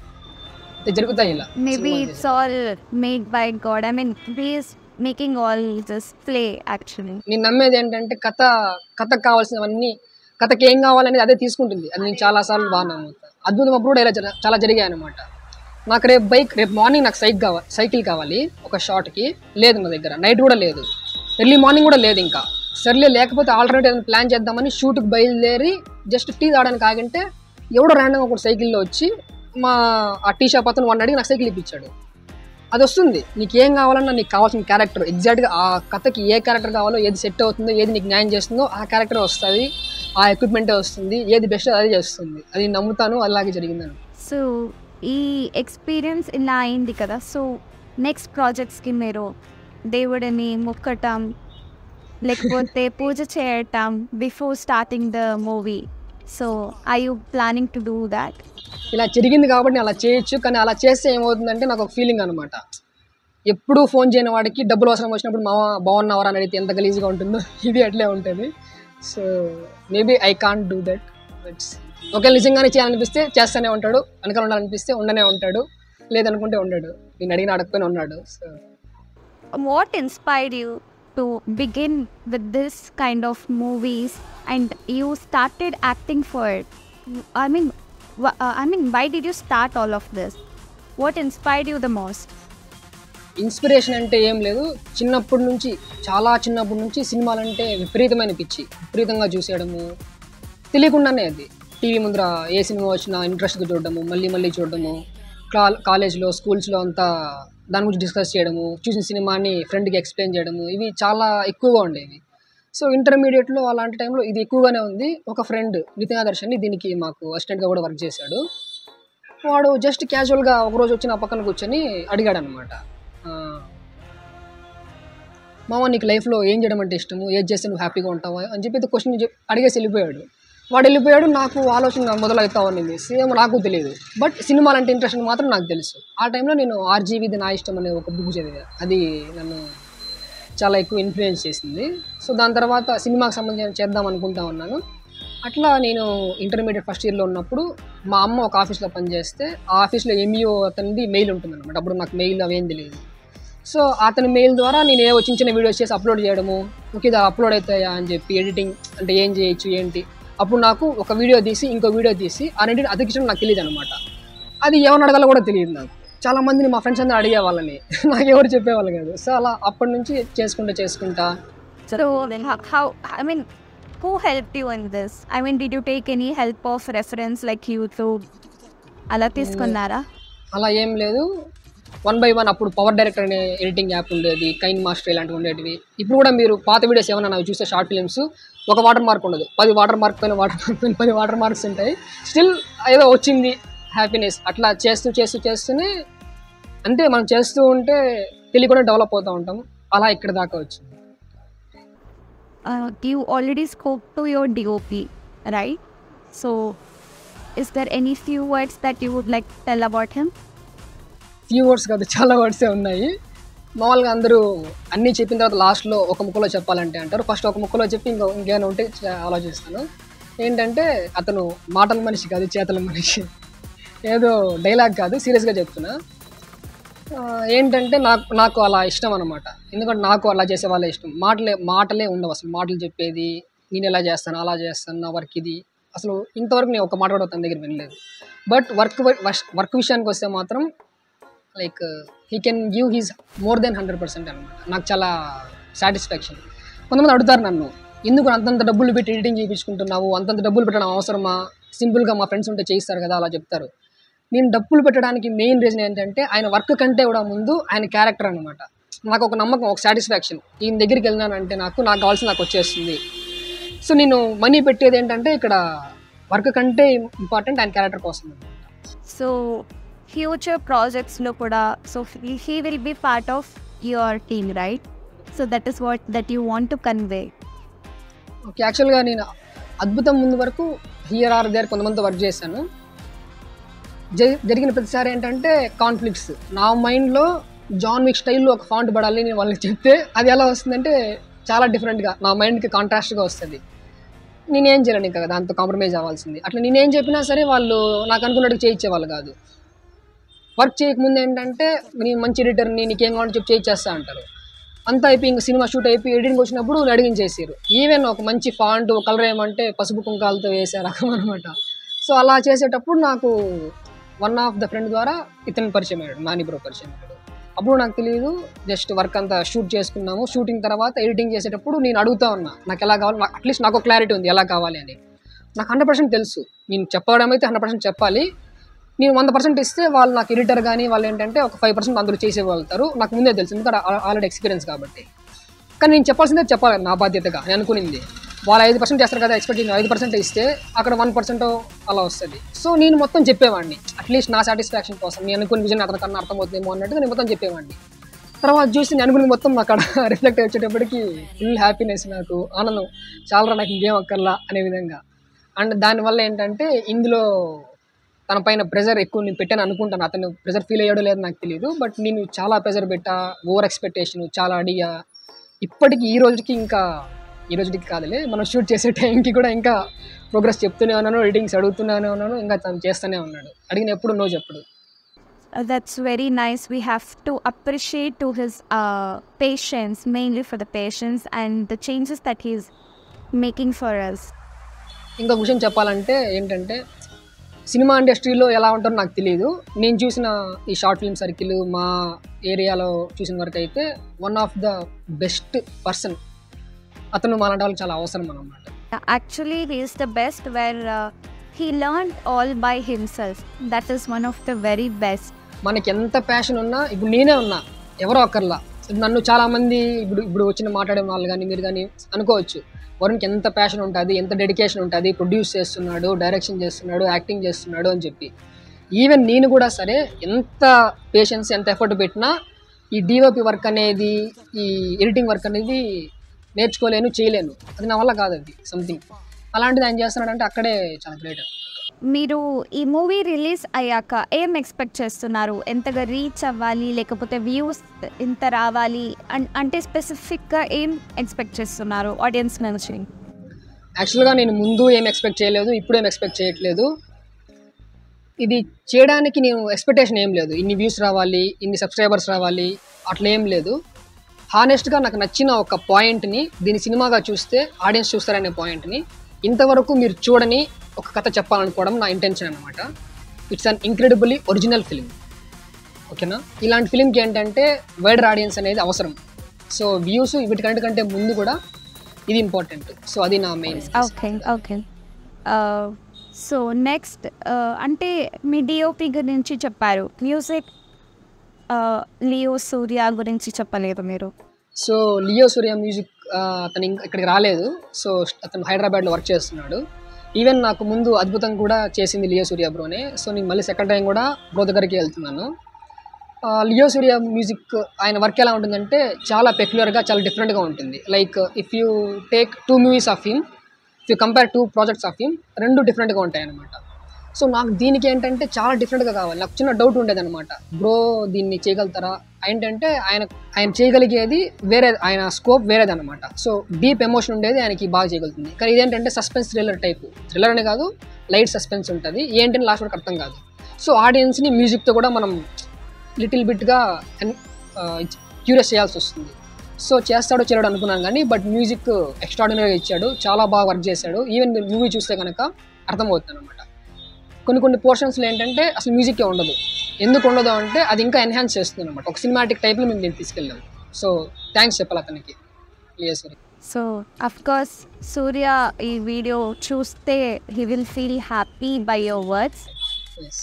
జరుగుతాయి ఇలా Maybe సినిమాలు it's all made by God. I mean, He is making all this play actually. నేను నమ్మేది ఏంటంటే కథ కథకు కావాల్సినవన్నీ కథకి ఏం కావాలనేది అదే తీసుకుంటుంది అది నేను చాలాసార్లు బాగా నమ్ముతాను అద్భుతం అప్పుడు కూడా ఇలా జర- చాలా జరిగాయి అనమాట నాకు రేపు బైక్ రేపు మార్నింగ్ నాకు సైకిల్ కావాలి సైకిల్ కావాలి ఒక షార్ట్కి లేదు నా దగ్గర నైట్ కూడా లేదు ఎర్లీ మార్నింగ్ కూడా లేదు ఇంకా సర్లే లేకపోతే ఆల్టర్నేట్ ఏదైనా ప్లాన్ చేద్దామని షూట్కి బయలుదేరి జస్ట్ టీ తాగడానికి ఆగింటే ఎవడో ర్యాండమ్ ఒక సైకిల్లో వచ్చి మా ఆ టీ షాప్ అతను వాడిని అడిగి నాకు సైకిల్ ఇప్పించాడు అది వస్తుంది నీకు ఏం కావాలన్నా నీకు కావాల్సిన క్యారెక్టర్ ఎగ్జాక్ట్గా ఆ కథకి ఏ క్యారెక్టర్ కావాలో ఏది సెట్ అవుతుందో ఏది నీకు న్యాయం చేస్తుందో ఆ క్యారెక్టర్ వస్తుంది ఆ ఎక్విప్మెంటే వస్తుంది ఏది బెస్ట్ అదే చేస్తుంది అది నేను నమ్ముతాను అలాగే జరిగిందని సో ఈ ఎక్స్పీరియన్స్ ఇలా అయింది కదా సో నెక్స్ట్ ప్రాజెక్ట్స్కి మీరు దేవుడిని మొక్కటం లేకపోతే పూజ చేయటం before starting the movie so I you planning to do that ఇలా జరిగింది కాబట్టి నేను అలా చేయొచ్చు కానీ అలా చేస్తే ఏమవుతుందంటే నాకు ఒక ఫీలింగ్ అనమాట ఎప్పుడు ఫోన్ చేయని వాడికి డబ్బులు అవసరం వచ్చినప్పుడు మామ బాగున్నావరా అని అడిగితే ఎంత గలీజ్గా ఉంటుందో ఇది అట్లే ఉంటుంది so maybe I can't do that but ఒకవేళ నిజంగానే చేయాలనిపిస్తే చేస్తూనే ఉంటాడు వెనకాల ఉండాలనిపిస్తే ఉండనే ఉంటాడు లేదనుకుంటే ఉండడు నేను అడిగిన అడగకపోయినా ఉన్నాడు so what inspired you to begin with this kind of movies and you started acting for it i mean wh- uh, i mean why did you start all of this what inspired you the most inspiration అంటే ఏం లేదు చిన్నప్పటి నుంచి చాలా చిన్నప్పటి నుంచి సినిమాలంటే విపరీతమైన పిచ్చి విపరీతంగా చూసేయడము తెలియకుండానే అది టీవీ ముందర ఏ సినిమా వచ్చినా ఇంట్రెస్ట్గా చూడడము మళ్ళీ మళ్ళీ చూడడము కా కాలేజ్లో స్కూల్స్లో అంతా దాని గురించి డిస్కస్ చేయడము చూసిన సినిమాని ఫ్రెండ్కి ఎక్స్ప్లెయిన్ చేయడము ఇవి చాలా ఎక్కువగా ఉండేవి సో ఇంటర్మీడియట్లో అలాంటి టైంలో ఇది ఎక్కువగానే ఉంది ఒక ఫ్రెండ్ నితిన్ ఆదర్శ్ అని దీనికి మాకు అసిస్టెంట్గా కూడా వర్క్ చేశాడు వాడు జస్ట్ క్యాజువల్గా ఒకరోజు వచ్చి నా పక్కన కూర్చొని అడిగాడు అనమాట మామ నీకు లైఫ్లో ఏం చేయడం అంటే ఇష్టము ఏది చేస్తే నువ్వు హ్యాపీగా ఉంటావా అని చెప్పి క్వశ్చన్ అడిగేసి వెళ్ళిపోయాడు వాడు వెళ్ళిపోయాడు నాకు ఆలోచన మొదలవుతా ఉన్నింది సేమ్ నాకు తెలియదు బట్ సినిమాలు అంటే ఇంట్రెస్ట్ అని మాత్రం నాకు తెలుసు ఆ టైంలో నేను ఆర్జీవిది నా ఇష్టం అనే ఒక బుక్ చదివా అది నన్ను చాలా ఎక్కువ ఇన్ఫ్లుయెన్స్ చేసింది సో దాని తర్వాత సినిమాకి సంబంధించిన చేద్దాం అనుకుంటా ఉన్నాను అట్లా నేను ఇంటర్మీడియట్ ఫస్ట్ ఇయర్లో ఉన్నప్పుడు మా అమ్మ ఒక ఆఫీస్లో పనిచేస్తే ఆ ఆఫీస్లో ఎంఈఓ అతనిది మెయిల్ ఉంటుందన్నమాట అప్పుడు నాకు మెయిల్ అవేం తెలియదు సో అతని మెయిల్ ద్వారా నేను ఏవో చిన్న చిన్న వీడియోస్ చేసి అప్లోడ్ చేయడము ఓకే ఇది అప్లోడ్ అవుతాయా అని చెప్పి ఎడిటింగ్ అంటే ఏం చేయొచ్చు ఏంటి అప్పుడు నాకు ఒక వీడియో తీసి ఇంకో వీడియో తీసి ఆ రెండింటి అతికించడం నాకు తెలియదు అనమాట అది ఎవరిని అడగాలో కూడా తెలియదు నాకు చాలా మందిని మా ఫ్రెండ్స్ అందరూ అడిగే వాళ్ళని నాకు ఎవరు చెప్పేవాళ్ళు కాదు సో అలా అప్పటి నుంచి చేసుకుంటా చేసుకుంటా so then how, how i mean who helped you in this i mean did you take any help of reference like youtube అలా తీసుకున్నారా అలా ఏం లేదు వన్ బై వన్ అప్పుడు పవర్ డైరెక్టర్ అనే ఎడిటింగ్ యాప్ ఉండేది కైన్ మాస్టర్ ఇలాంటివి ఉండేటివి ఇప్పుడు కూడా మీరు పాత వీడియోస్ ఏమైనా నాకు చూస్తే షార్ట్ ఫిలిమ్స్ ఒక వాటర్ మార్క్ ఉండదు పది వాటర్ మార్క్ పైన వాటర్ మార్క్ పైన పది వాటర్ మార్క్స్ ఉంటాయి స్టిల్ ఏదో వచ్చింది హ్యాపీనెస్ అట్లా చేస్తూ చేస్తూ చేస్తూనే అంతే మనం చేస్తూ ఉంటే తెలియకుండా డెవలప్ అవుతూ ఉంటాం అలా ఇక్కడ దాకా వచ్చింది uh, you already spoke to your DOP, right? So, is there any few words that you would like to tell about him? Few words కాదు చాలా వర్డ్సే ఉన్నాయి మామూలుగా అందరూ అన్నీ చెప్పిన తర్వాత లాస్ట్లో ఒక ముక్కలో చెప్పాలంటే అంటారు ఫస్ట్ ఒక ముక్కలో చెప్పి ఇంకో ఇంకేమైనా ఉంటే చ- ఆలోచిస్తాను ఏంటంటే అతను మాటల మనిషి కాదు చేతల మనిషి ఏదో డైలాగ్ కాదు సీరియస్గా చెప్తున్నా ఆ, ఏంటంటే నాకు నాకు అలా ఇష్టం అనమాట ఎందుకంటే నాకు అలా చేసే వాళ్ళే ఇష్టం మాటలే మాటలే ఉండవు అసలు మాటలు చెప్పేది నేను ఎలా చేస్తాను అలా చేస్తాను నా వర్క్ ఇది అసలు ఇంతవరకు నేను ఒక మాట కూడా తన దగ్గర వినలేదు బట్ వర్క్ వర్క్ విషయానికి వస్తే మాత్రం like he can give his more than hundred percent అనమాట నాకు చాలా సాటిస్ఫాక్షన్ కొంతమంది అడుగుతారు నన్ను ఎందుకు అంతంత డబ్బులు పెట్టి ఎడిటింగ్ చేయించుకుంటున్నావు అంతంత డబ్బులు పెట్టడం అవసరమా సింపుల్గా మా ఫ్రెండ్స్ ఉంటే చేయిస్తారు కదా అలా చెప్తారు నేను డబ్బులు పెట్టడానికి మెయిన్ రీజన్ ఏంటంటే ఆయన వర్క్ కంటే కూడా ముందు ఆయన క్యారెక్టర్ అనమాట నాకు ఒక నమ్మకం ఒక సాటిస్ఫాక్షన్ ఈయన దగ్గరికి వెళ్ళినానంటే నాకు నాకు కావాల్సిన నాకు వచ్చేస్తుంది సో నేను మనీ పెట్టేది ఏంటంటే ఇక్కడ వర్క్ కంటే ఇంపార్టెంట్ ఆయన క్యారెక్టర్ కోసం సో ఫ్యూచర్ ప్రాజెక్ట్స్లో కూడా so he will be part of your team right so that is what that you want to convey okay యాక్చువల్గా నేను అద్భుతం ముందు వరకు హియర్ ఆర్ దేర్ కొంతమందితో వర్క్ చేశాను జరి- జరిగిన ప్రతిసారి ఏంటంటే కాన్ఫ్లిక్ట్స్ నా మైండ్లో జాన్ విక్ స్టైల్లో ఒక ఫాంట్ పడాలి నేను వాళ్ళకి చెప్తే అది ఎలా వస్తుందంటే చాలా డిఫరెంట్గా నా మైండ్కి కాంట్రాస్ట్గా వస్తుంది నేనేం చేయలేను ఇంకా దాంతో కాంప్రమైజ్ అవ్వాల్సింది అట్లా నేనేం చెప్పినా సరే వాళ్ళు నాకు అనుకున్నట్టు చేయించేవాళ్ళు కాదు వర్క్ చేయకముందు ఏంటంటే నేను మంచి ఎడిటర్ని నీకేం కావాలో చెప్పి చేయించేస్తా అంటారు అంతా అయిపోయి ఇంకా సినిమా షూట్ అయిపోయి ఎడిటింగ్ వచ్చినప్పుడు అడిగించేసారు ఈవెన్ ఒక మంచి ఫాంట్ ఒక కలర్ ఏమంటే పసుపు కుంకాలతో వేసే రకం అనమాట సో అలా చేసేటప్పుడు నాకు వన్ ఆఫ్ ద ఫ్రెండ్ ద్వారా ఇతను పరిచయం అయ్యాడు నాని బ్రో పరిచయం అయ్యాడు అప్పుడు నాకు తెలియదు జస్ట్ వర్క్ అంతా షూట్ చేసుకున్నాము షూటింగ్ తర్వాత ఎడిటింగ్ చేసేటప్పుడు నేను అడుగుతా ఉన్నా నాకు ఎలా కావాలి అట్లీస్ట్ నాకు క్లారిటీ ఉంది ఎలా కావాలి అని నాకు హండ్రెడ్ పర్సెంట్ తెలుసు నేను చెప్పడం అయితే హండ్రెడ్ పర్సెంట్ చెప్పాలి నేను వంద పర్సెంట్ ఇస్తే వాళ్ళు నాకు ఎడిటర్ కానీ వాళ్ళు ఏంటంటే ఒక ఫైవ్ పర్సెంట్ అందులో చేసేవాళ్తారు నాకు ముందే తెలుసు ఎందుకంటే ఆల్రెడీ ఎక్స్పీరియన్స్ కాబట్టి కానీ నేను చెప్పాల్సిందే చెప్పాలి నా బాధ్యతగా నేను అనుకునింది వాళ్ళు ఐదు పర్సెంట్ చేస్తారు కదా ఎక్స్పెక్ట్ చేసిన ఐదు పర్సెంట్ ఇస్తే అక్కడ వన్ పర్సెంట్ అలా వస్తుంది సో నేను మొత్తం చెప్పేవాడిని అట్లీస్ట్ నా సాటిస్ఫాక్షన్ కోసం నేను అనుకున్న విజన్ అతనికన్నా అర్థమవుతుందేమో అన్నట్టుగా నేను మొత్తం చెప్పేవాడిని తర్వాత చూసి నేను అనుకుని మొత్తం అక్కడ రిఫ్లెక్ట్ వచ్చేటప్పటికి ఫుల్ హ్యాపీనెస్ నాకు ఆనందం చాలా నాకు ఇంకేం అక్కర్లా అనే విధంగా అండ్ దానివల్ల ఏంటంటే ఇందులో తన పైన ప్రెజర్ ఎక్కువ నేను పెట్టాను అనుకుంటాను అతను ప్రెజర్ ఫీల్ అయ్యాడో లేదో నాకు తెలియదు బట్ నేను చాలా ప్రెజర్ పెట్టా ఓవర్ ఎక్స్పెక్టేషన్ చాలా అడిగా ఇప్పటికి ఈ రోజుకి ఇంకా ఈ రోజుకి కాదులే మనం షూట్ చేసే టైంకి కూడా ఇంకా ప్రోగ్రెస్ చెప్తూనే ఉన్నాను ఎడిటింగ్స్ అడుగుతూనే ఉన్నాను ఇంకా తను చేస్తూనే ఉన్నాడు అడిగిన ఎప్పుడు నో చెప్పడు Uh, that's very nice. We have to appreciate to his uh, patience, mainly for the patience and the changes that he's making for us. ఇంకొక విషయం చెప్పాలంటే ఏంటంటే సినిమా ఇండస్ట్రీలో ఎలా ఉంటారో నాకు తెలియదు నేను చూసిన ఈ షార్ట్ ఫిల్మ్ సర్కిల్ మా ఏరియాలో చూసిన వరకు అయితే one of the best person అతను మాలాంటి వాళ్ళకి చాలా అవసరం అన్నమాట Uh, Actually, he is the best where uh, he learned all by himself. That is one of the very best. మనకి ఎంత ప్యాషన్ ఉన్నా ఇప్పుడు నేనే ఉన్నా ఎవరో ఒకర్లా ఇప్పుడు నన్ను చాలా మంది ఇప్పుడు ఇప్పుడు వచ్చిన మాట్లాడే వాళ్ళు కానీ మీరు కానీ అనుకోవచ్చు వరుణ్కి ఎంత ప్యాషన్ ఉంటుంది ఎంత డెడికేషన్ ఉంటుంది ప్రొడ్యూస్ చేస్తున్నాడు డైరెక్షన్ చేస్తున్నాడు యాక్టింగ్ చేస్తున్నాడు అని చెప్పి ఈవెన్ నేను కూడా సరే ఎంత పేషెన్స్ ఎంత ఎఫర్ట్ పెట్టినా ఈ డిఓపి వర్క్ అనేది ఈ ఎడిటింగ్ వర్క్ అనేది నేర్చుకోలేను చేయలేను అది నా వల్ల కాదు అది సంథింగ్ అలాంటిది ఆయన చేస్తున్నాడంటే అక్కడే చాలా గ్రేట్ మీరు ఈ మూవీ రిలీజ్ అయ్యాక ఏం ఎక్స్పెక్ట్ చేస్తున్నారు ఎంతగా రీచ్ అవ్వాలి లేకపోతే వ్యూస్ ఇంత రావాలి అన్- అంటే స్పెసిఫిక్గా ఏం ఎక్స్పెక్ట్ చేస్తున్నారు ఆడియన్స్ నుంచి యాక్చువల్గా నేను ముందు ఏం ఎక్స్పెక్ట్ చేయలేదు ఇప్పుడు ఏం ఎక్స్పెక్ట్ చేయట్లేదు ఇది చేయడానికి నేను ఎక్స్పెక్టేషన్ ఏం లేదు ఇన్ని వ్యూస్ రావాలి ఇన్ని సబ్స్క్రైబర్స్ రావాలి అట్లా ఏం లేదు హానెస్ట్గా నాకు నచ్చిన ఒక పాయింట్ని దీని సినిమాగా చూస్తే ఆడియన్స్ చూస్తారనే పాయింట్ని ఇంతవరకు మీరు చూడని ఒక కథ చెప్పాలనుకోవడం నా ఇంటెన్షన్ అనమాట it's an incredibly original film ఓకేనా ఇలాంటి ఫిలింకి ఏంటంటే వైడర్ ఆడియన్స్ అనేది అవసరం సో వ్యూస్ వీటికంటే కంటే ముందు కూడా ఇది ఇంపార్టెంట్ సో అది నా main okay okay so next అంటే మీ డిఓపి గురించి చెప్పారు మ్యూజిక్ లియో సూర్య గురించి చెప్పలేదు మీరు సో లియో సూర్య మ్యూజిక్ ఆ, అతను ఇంక ఇక్కడికి రాలేదు సో అతను హైదరాబాద్లో వర్క్ చేస్తున్నాడు ఈవెన్ నాకు ముందు అద్భుతం కూడా చేసింది లియో సూర్య బ్రోనే సో నేను మళ్ళీ సెకండ్ టైం కూడా బ్రో దగ్గరికి వెళ్తున్నాను ఆ, లియో సూర్య మ్యూజిక్ ఆయన వర్క్ ఎలా ఉంటుందంటే చాలా పెక్యులర్గా చాలా డిఫరెంట్గా ఉంటుంది like if you take two movies of him if you compare two projects of him రెండు డిఫరెంట్గా ఉంటాయి అనమాట సో నాకు దీనికి ఏంటంటే చాలా డిఫరెంట్గా కావాలి నాకు చిన్న డౌట్ ఉండేదన్నమాట బ్రో దీన్ని చేయగలుగుతారా ఏంటంటే ఆయన ఆయన చేయగలిగేది వేరే ఆయన స్కోప్ వేరేదన్నమాట సో డీప్ ఎమోషన్ ఉండేది ఆయనకి బాగా చేయగలుగుతుంది కానీ ఇదేంటంటే సస్పెన్స్ థ్రిల్లర్ టైప్ థ్రిల్లర్ అనే కాదు లైట్ సస్పెన్స్ ఉంటుంది ఏంటని లాస్ట్ వరకు అర్థం కాదు సో ఆడియన్స్ని మ్యూజిక్తో కూడా మనం లిటిల్ బిట్గా క్యూరియస్ చేయాల్సి వస్తుంది సో చేస్తాడో చేయడో అనుకున్నాను కానీ బట్ మ్యూజిక్ ఎక్స్ట్రాడినరీగా ఇచ్చాడు చాలా బాగా వర్క్ చేశాడు ఈవెన్ మీరు మూవీ చూస్తే కనుక అర్థమవుతుంది అనమాట కొన్ని కొన్ని పోర్షన్స్లో ఏంటంటే అసలు మ్యూజిక్కే ఉండదు ఎందుకు ఉండదు అంటే అది ఇంకా ఎన్హాన్స్ చేస్తుంది అనమాట ఒక సినిమాటిక్ టైప్లో మేము దీన్ని తీసుకెళ్ళాము సో థ్యాంక్స్ చెప్పాలి అతనికి లియేశ్వరి సో అఫ్ కోర్స్ సూర్య ఈ వీడియో చూస్తే he will feel happy by your words yes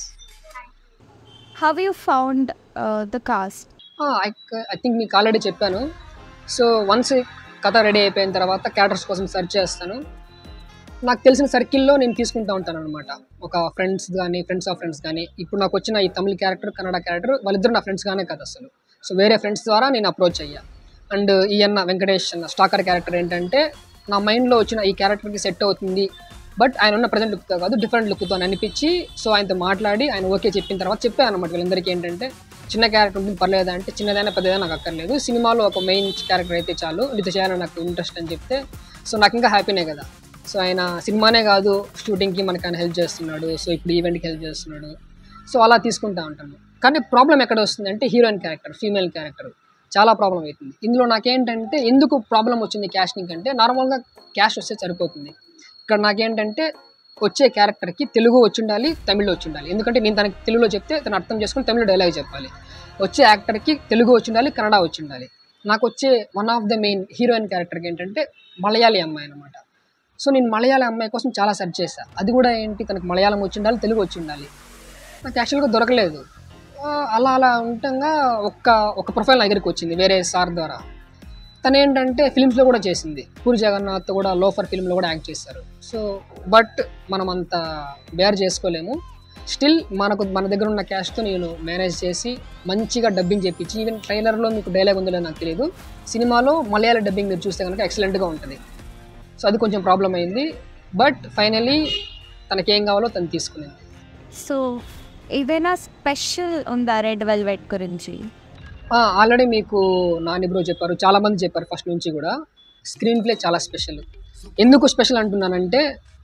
how you found the cast I I think మీకు ఆల్రెడీ చెప్పాను సో వన్స్ కథ రెడీ అయిపోయిన తర్వాత క్యారెక్టర్స్ కోసం సెర్చ్ చేస్తాను నాకు తెలిసిన సర్కిల్లో నేను తీసుకుంటూ ఉంటాను అనమాట ఒక ఫ్రెండ్స్ కానీ ఫ్రెండ్స్ ఆఫ్ ఫ్రెండ్స్ కానీ ఇప్పుడు నాకు వచ్చిన ఈ తమిళ క్యారెక్టర్ కన్నడ క్యారెక్టర్ వాళ్ళిద్దరు నా ఫ్రెండ్స్ గానే కదా అసలు సో వేరే ఫ్రెండ్స్ ద్వారా నేను అప్రోచ్ అయ్యా అండ్ ఈ అన్న వెంకటేష్ అన్న స్టాకర్ క్యారెక్టర్ ఏంటంటే నా మైండ్లో వచ్చిన ఈ క్యారెక్టర్కి సెట్ అవుతుంది బట్ ఆయన ఉన్న ప్రజెంట్ లుక్తో కాదు డిఫరెంట్ లుక్తో అని అనిపించి సో ఆయనతో మాట్లాడి ఆయన ఓకే చెప్పిన తర్వాత చెప్పాను అనమాట వీళ్ళందరికీ ఏంటంటే చిన్న క్యారెక్టర్ ఉంటుంది పర్లేదా అంటే చిన్నదైనా పెద్దదైనా నాకు అక్కర్లేదు సినిమాలో ఒక మెయిన్ క్యారెక్టర్ అయితే చాలు ఇది చేయాలని నాకు ఇంట్రెస్ట్ అని చెప్తే సో నాకు ఇంకా హ్యాపీనే కదా సో ఆయన సినిమానే కాదు షూటింగ్కి మనకు ఆయన హెల్ప్ చేస్తున్నాడు సో ఇప్పుడు ఈవెంట్కి హెల్ప్ చేస్తున్నాడు సో అలా తీసుకుంటా ఉంటాను కానీ ప్రాబ్లం ఎక్కడ వస్తుంది అంటే హీరోయిన్ క్యారెక్టర్ ఫీమేల్ క్యారెక్టర్ చాలా ప్రాబ్లం అవుతుంది ఇందులో నాకేంటంటే ఎందుకు ప్రాబ్లం వచ్చింది క్యాస్టింగ్ అంటే నార్మల్గా క్యాష్ వస్తే సరిపోతుంది ఇక్కడ నాకేంటంటే వచ్చే క్యారెక్టర్కి తెలుగు వచ్చి ఉండాలి తమిళ్ వచ్చి ఉండాలి ఎందుకంటే నేను తనకి తెలుగులో చెప్తే తను అర్థం చేసుకుని తమిళ డైలాగ్ చెప్పాలి వచ్చే యాక్టర్కి తెలుగు వచ్చి ఉండాలి కన్నడ వచ్చి ఉండాలి నాకు వచ్చే one of the main heroine క్యారెక్టర్కి ఏంటంటే మలయాళీ అమ్మాయి అనమాట సో నేను మలయాళీ అమ్మాయి కోసం చాలా సెర్చ్ చేశాను అది కూడా ఏంటి తనకు మలయాళం వచ్చి ఉండాలి తెలుగు వచ్చి ఉండాలి నాకు యాక్చువల్గా దొరకలేదు ఆ, అలా అలా ఉండగా ఒక్క ఒక ప్రొఫైల్ నా దగ్గరికి వచ్చింది వేరే సార్ ద్వారా తను ఏంటంటే ఫిల్మ్స్లో కూడా చేసింది పూరి జగన్నాథ్ కూడా లోఫర్ ఫిల్మ్లో కూడా యాక్ట్ చేశారు సో బట్ మనం అంత బేర్ చేసుకోలేము స్టిల్ మనకు మన దగ్గర ఉన్న క్యాష్తో నేను మేనేజ్ చేసి మంచిగా డబ్బింగ్ చేపించి ఈవెన్ ట్రైలర్లో మీకు డైలాగ్ ఉందో లేదో నాకు తెలియదు సినిమాలో మలయాళ డబ్బింగ్ మీరు చూస్తే కనుక ఎక్సలెంట్గా ఉంటుంది సో అది కొంచెం ప్రాబ్లం అయింది బట్ ఫైనలీ తనకేం కావాలో తను తీసుకునింది సో ఏదైనా స్పెషల్ ఉందా రెడ్ వెల్వెట్ గురించి ఆల్రెడీ మీకు నాని బ్రో చెప్పారు చాలా మంది చెప్పారు ఫస్ట్ నుంచి కూడా స్క్రీన్ ప్లే చాలా స్పెషల్ ఎందుకు స్పెషల్ అంటున్నానంటే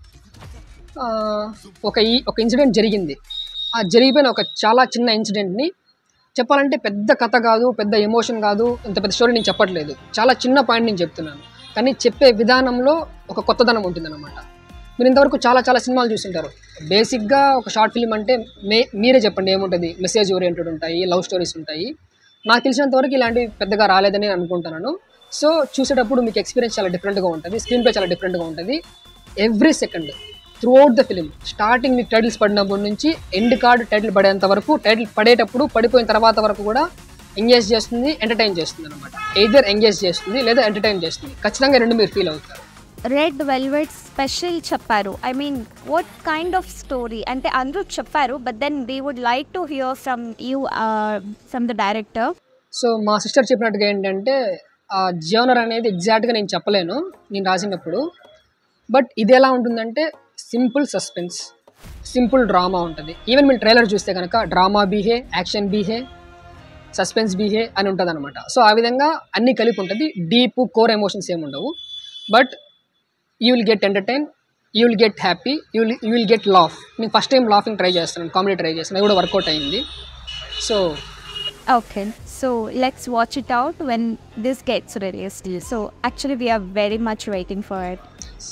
ఆ, ఒక ఈ ఒక ఇన్సిడెంట్ జరిగింది ఆ జరిగిపోయిన ఒక చాలా చిన్న ఇన్సిడెంట్ని చెప్పాలంటే పెద్ద కథ కాదు పెద్ద ఎమోషన్ కాదు ఇంత పెద్ద స్టోరీ నేను చెప్పట్లేదు చాలా చిన్న పాయింట్ నేను చెప్తున్నాను కానీ చెప్పే విధానంలో ఒక కొత్తదనం ఉంటుందన్నమాట మీరు ఇంతవరకు చాలా చాలా సినిమాలు చూసింటారు బేసిక్గా ఒక షార్ట్ ఫిల్మ్ అంటే మే మీరే చెప్పండి ఏముంటుంది మెసేజ్ ఓరియంటెడ్ ఉంటాయి లవ్ స్టోరీస్ ఉంటాయి నాకు తెలిసినంత వరకు ఇలాంటివి పెద్దగా రాలేదని నేను అనుకుంటున్నాను సో చూసేటప్పుడు మీకు ఎక్స్పీరియన్స్ చాలా డిఫరెంట్గా ఉంటుంది స్క్రీన్ ప్లే చాలా డిఫరెంట్గా ఉంటుంది every second throughout the film starting మీకు టైటిల్స్ పడినప్పటి నుంచి ఎండ్ కార్డ్ టైటిల్ పడేంత వరకు టైటిల్ పడేటప్పుడు పడిపోయిన తర్వాత వరకు కూడా ఎంగేజ్ చేస్తుంది ఎంటర్టైన్ చేస్తుంది అనమాట ఎయిదర్ ఎంగేజ్ చేస్తుంది లేదా ఎంటర్టైన్ చేస్తుంది ఖచ్చితంగా రెండు మీరు ఫీల్ అవుతారు రెడ్ వెల్వెట్ స్పెషల్ చెప్పారు I mean what kind of story అంటే అందరూ చెప్పారు but then we would like to hear from you from the director so మా సిస్టర్ చెప్పినట్టుగా ఏంటంటే ఆ జోనర్ అనేది ఎగ్జాక్ట్గా నేను చెప్పలేను నేను రాసినప్పుడు బట్ ఇది ఎలా ఉంటుందంటే సింపుల్ సస్పెన్స్ సింపుల్ డ్రామా ఉంటుంది ఈవెన్ మీరు ట్రైలర్ చూస్తే కనుక డ్రామా బీహే యాక్షన్ బీహే సస్పెన్స్ బీహే అని ఉంటుంది అనమాట సో ఆ విధంగా అన్నీ కలిపి ఉంటుంది డీప్ కోర్ ఎమోషన్స్ ఏమి ఉండవు but you will get entertain you will get happy you will you will get laugh నేను ఫస్ట్ టైం లాఫింగ్ ట్రై చేస్తాను కామెడీ ట్రై చేస్తాను అది కూడా వర్కౌట్ అయింది so Okay, so let's watch it out when this gets released. So actually, we are very much waiting for it.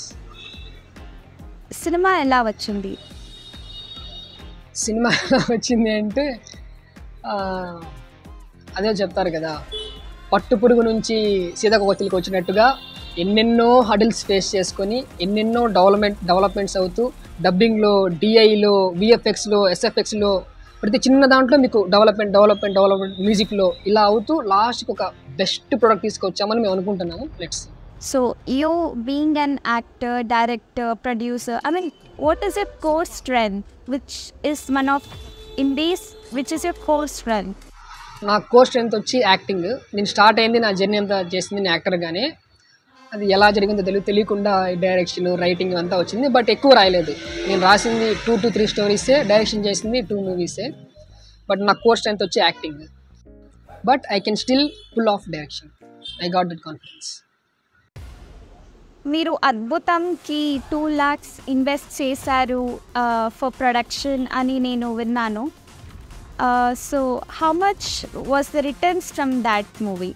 సినిమా ఎలా వచ్చింది cinema ఎలా వచ్చింది అంటే ఆ, అదే చెప్తారు కదా పట్టు పురుగు నుంచి సీతాకోకతికి వచ్చినట్టుగా ఎన్నెన్నో హడిల్స్ ఫేస్ చేసుకొని ఎన్నెన్నో డెవలప్మెంట్ డెవలప్మెంట్స్ అవుతూ డబ్బింగ్లో డిఐలో విఎఫ్ఎక్స్లో ఎస్ఎఫ్ఎక్స్లో ప్రతి చిన్న దాంట్లో మీకు డెవలప్మెంట్ డెవలప్మెంట్ డెవలప్మెంట్ మ్యూజిక్లో ఇలా అవుతూ లాస్ట్కి ఒక బెస్ట్ ప్రోడక్ట్ తీసుకొచ్చామని మేము అనుకుంటున్నాము let's so you being an actor director producer I mean what is your core strength which is one of in these which is your core strength నా core strength వచ్చి యాక్టింగ్ నేను start అయింది నా journey అంతా చేసింది నేను యాక్టర్గానే అది ఎలా జరిగిందో తెలియ తెలియకుండా డైరెక్షన్ రైటింగ్ అంతా వచ్చింది బట్ ఎక్కువ రాయలేదు నేను రాసింది టూ టు త్రీ స్టోరీసే డైరెక్షన్ చేసింది టూ మూవీసే బట్ నా కోర్ స్ట్రెంత్ వచ్చి acting but I can still full of direction I got that confidence మీరు అద్భుతంకి టూ ల్యాక్స్ ఇన్వెస్ట్ చేశారు ఫర్ ప్రొడక్షన్ అని నేను విన్నాను so how much was the returns from that movie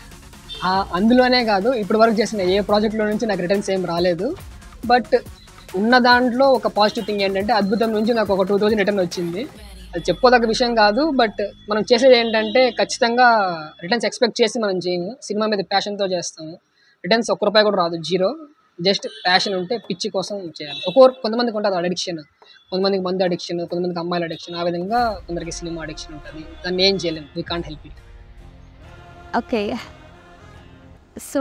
అందులోనే కాదు ఇప్పటి వరకు చేసిన ఏ ప్రాజెక్ట్లో నుంచి నాకు రిటర్న్స్ ఏం రాలేదు బట్ ఉన్న దాంట్లో ఒక పాజిటివ్ థింగ్ ఏంటంటే అద్భుతం నుంచి నాకు ఒక టూ థౌజండ్ రిటర్న్ వచ్చింది అది చెప్పుకోదగ్గ విషయం కాదు బట్ మనం చేసేది ఏంటంటే ఖచ్చితంగా రిటర్న్స్ ఎక్స్పెక్ట్ చేసి మనం చేయము సినిమా మీద ప్యాషన్తో చేస్తాము రిటర్న్స్ ఒక్క రూపాయి కూడా రాదు జీరో జస్ట్ ప్యాషన్ ఉంటే పిచ్చి కోసం చేయాలి ఒక్కొక్క కొంతమందికి ఉంటుంది అడిక్షన్ కొంతమందికి మందు అడిక్షన్ కొంతమందికి అమ్మాయిల అడిక్షన్ ఆ విధంగా కొందరికి సినిమా అడిక్షన్ ఉంటుంది దాన్ని ఏం చేయలేము we can't help it okay so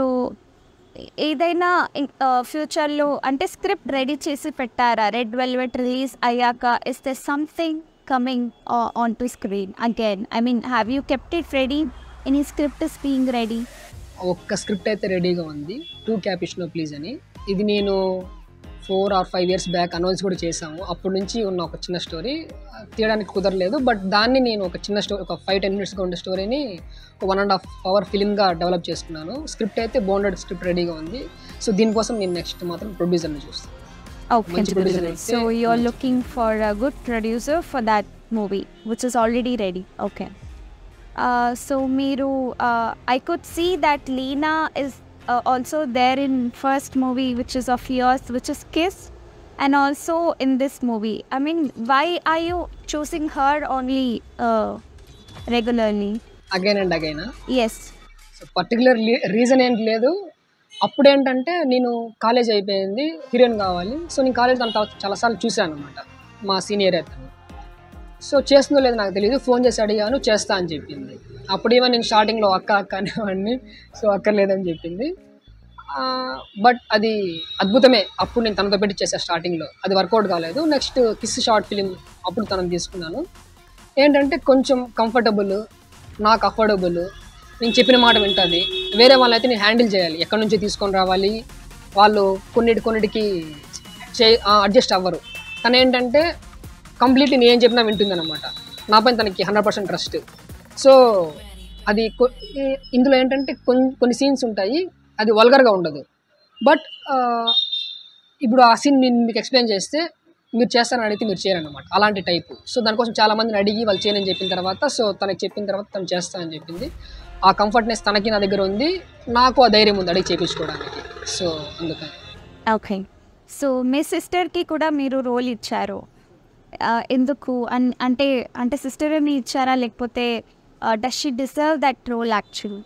ఏదైనా ఫ్యూచర్లో అంటే స్క్రిప్ట్ రెడీ చేసి పెట్టారా రెడ్ వెల్వెట్ రిలీజ్ అయ్యాక is the something coming on to screen again I mean have you kept it ready any script is being ready ఒక్క script అయితే రెడీగా ఉంది టూ క్యాపిషనో ప్లీజ్ అని ఇది నేను four or five years back announce కూడా చేశాము అప్పటి నుంచి ఉన్న ఒక చిన్న స్టోరీ తీయడానికి కుదరలేదు బట్ దాన్ని నేను ఒక చిన్న స్టోరీ ఒక ఫైవ్ టెన్ మినిట్స్గా ఉండే స్టోరీని ఒక వన్ అండ్ హాఫ్ అవర్ ఫిలింగా డెవలప్ చేసుకున్నాను స్క్రిప్ట్ అయితే బోండెడ్ స్క్రిప్ట్ రెడీగా ఉంది సో దీనికోసం నేను నెక్స్ట్ మాత్రం ప్రొడ్యూసర్ని చూస్తాను Okay, మంచి producer అయితే so you're మంచి- looking for a good producer for that movie, which is already ready. Okay. Uh, so Miru, uh, I could see that Lena is uh, also there in first movie, which is of yours, which is Kiss, and also in this movie. I mean, why are you choosing her only uh, regularly? Again and again Yes. So particular reason ఏంటి లేదు అప్పుడు ఏంటంటే నేను college అయిపోయింది heroine కావాలి so నేను college తన తర్వాత చాలాసార్లు చూశాను అనమాట మా సీనియర్ అతను సో చేస్తుందో లేదో నాకు తెలియదు ఫోన్ చేసి అడిగాను చేస్తా అని చెప్పింది అప్పుడు ఏమో నేను స్టార్టింగ్లో అక్క అక్క అనేవాడిని సో అక్కర్లేదని చెప్పింది బట్ అది అద్భుతమే అప్పుడు నేను తనతో పెట్టి చేసా స్టార్టింగ్లో అది వర్కౌట్ కాలేదు నెక్స్ట్ కిస్ షార్ట్ ఫిలిం అప్పుడు తనని తీసుకున్నాను ఏంటంటే కొంచెం కంఫర్టబుల్ నాకు అఫోర్డబుల్ నేను చెప్పిన మాట వింటుంది వేరే వాళ్ళైతే నేను హ్యాండిల్ చేయాలి ఎక్కడి నుంచి తీసుకొని రావాలి వాళ్ళు కొన్నిటి కొన్నిటికి చే అడ్జస్ట్ అవ్వరు తను ఏంటంటే కంప్లీట్లీ నేను ఏం చెప్పినా వింటుంది అనమాట నాపై తనకి హండ్రెడ్ పర్సెంట్ ట్రస్ట్ సో అది కొ- ఈ- ఇందులో ఏంటంటే కొన్ని కొన్ని సీన్స్ ఉంటాయి అది వల్గర్గా ఉండదు బట్ ఇప్పుడు ఆ సీన్ నేను మీకు ఎక్స్ప్లెయిన్ చేస్తే మీరు చేస్తారని అడిగితే మీరు చేయరన్నమాట అలాంటి టైపు సో దానికోసం చాలా మందిని అడిగి వాళ్ళు చేయనని చెప్పిన తర్వాత సో తనకి చెప్పిన తర్వాత తను చేస్తానని చెప్పింది ఆ కంఫర్ట్నెస్ తనకి నా దగ్గర ఉంది నాకు ఆ ధైర్యం ఉంది అడిగి చేయించుకోవడానికి సో అందుకని ఓకే సో మీ సిస్టర్కి కూడా మీరు రోల్ ఇచ్చారు ఆ, ఎందుకు అన్ అంటే అంటే సిస్టర్ అని ఇచ్చారా లేకపోతే does she deserve that role actual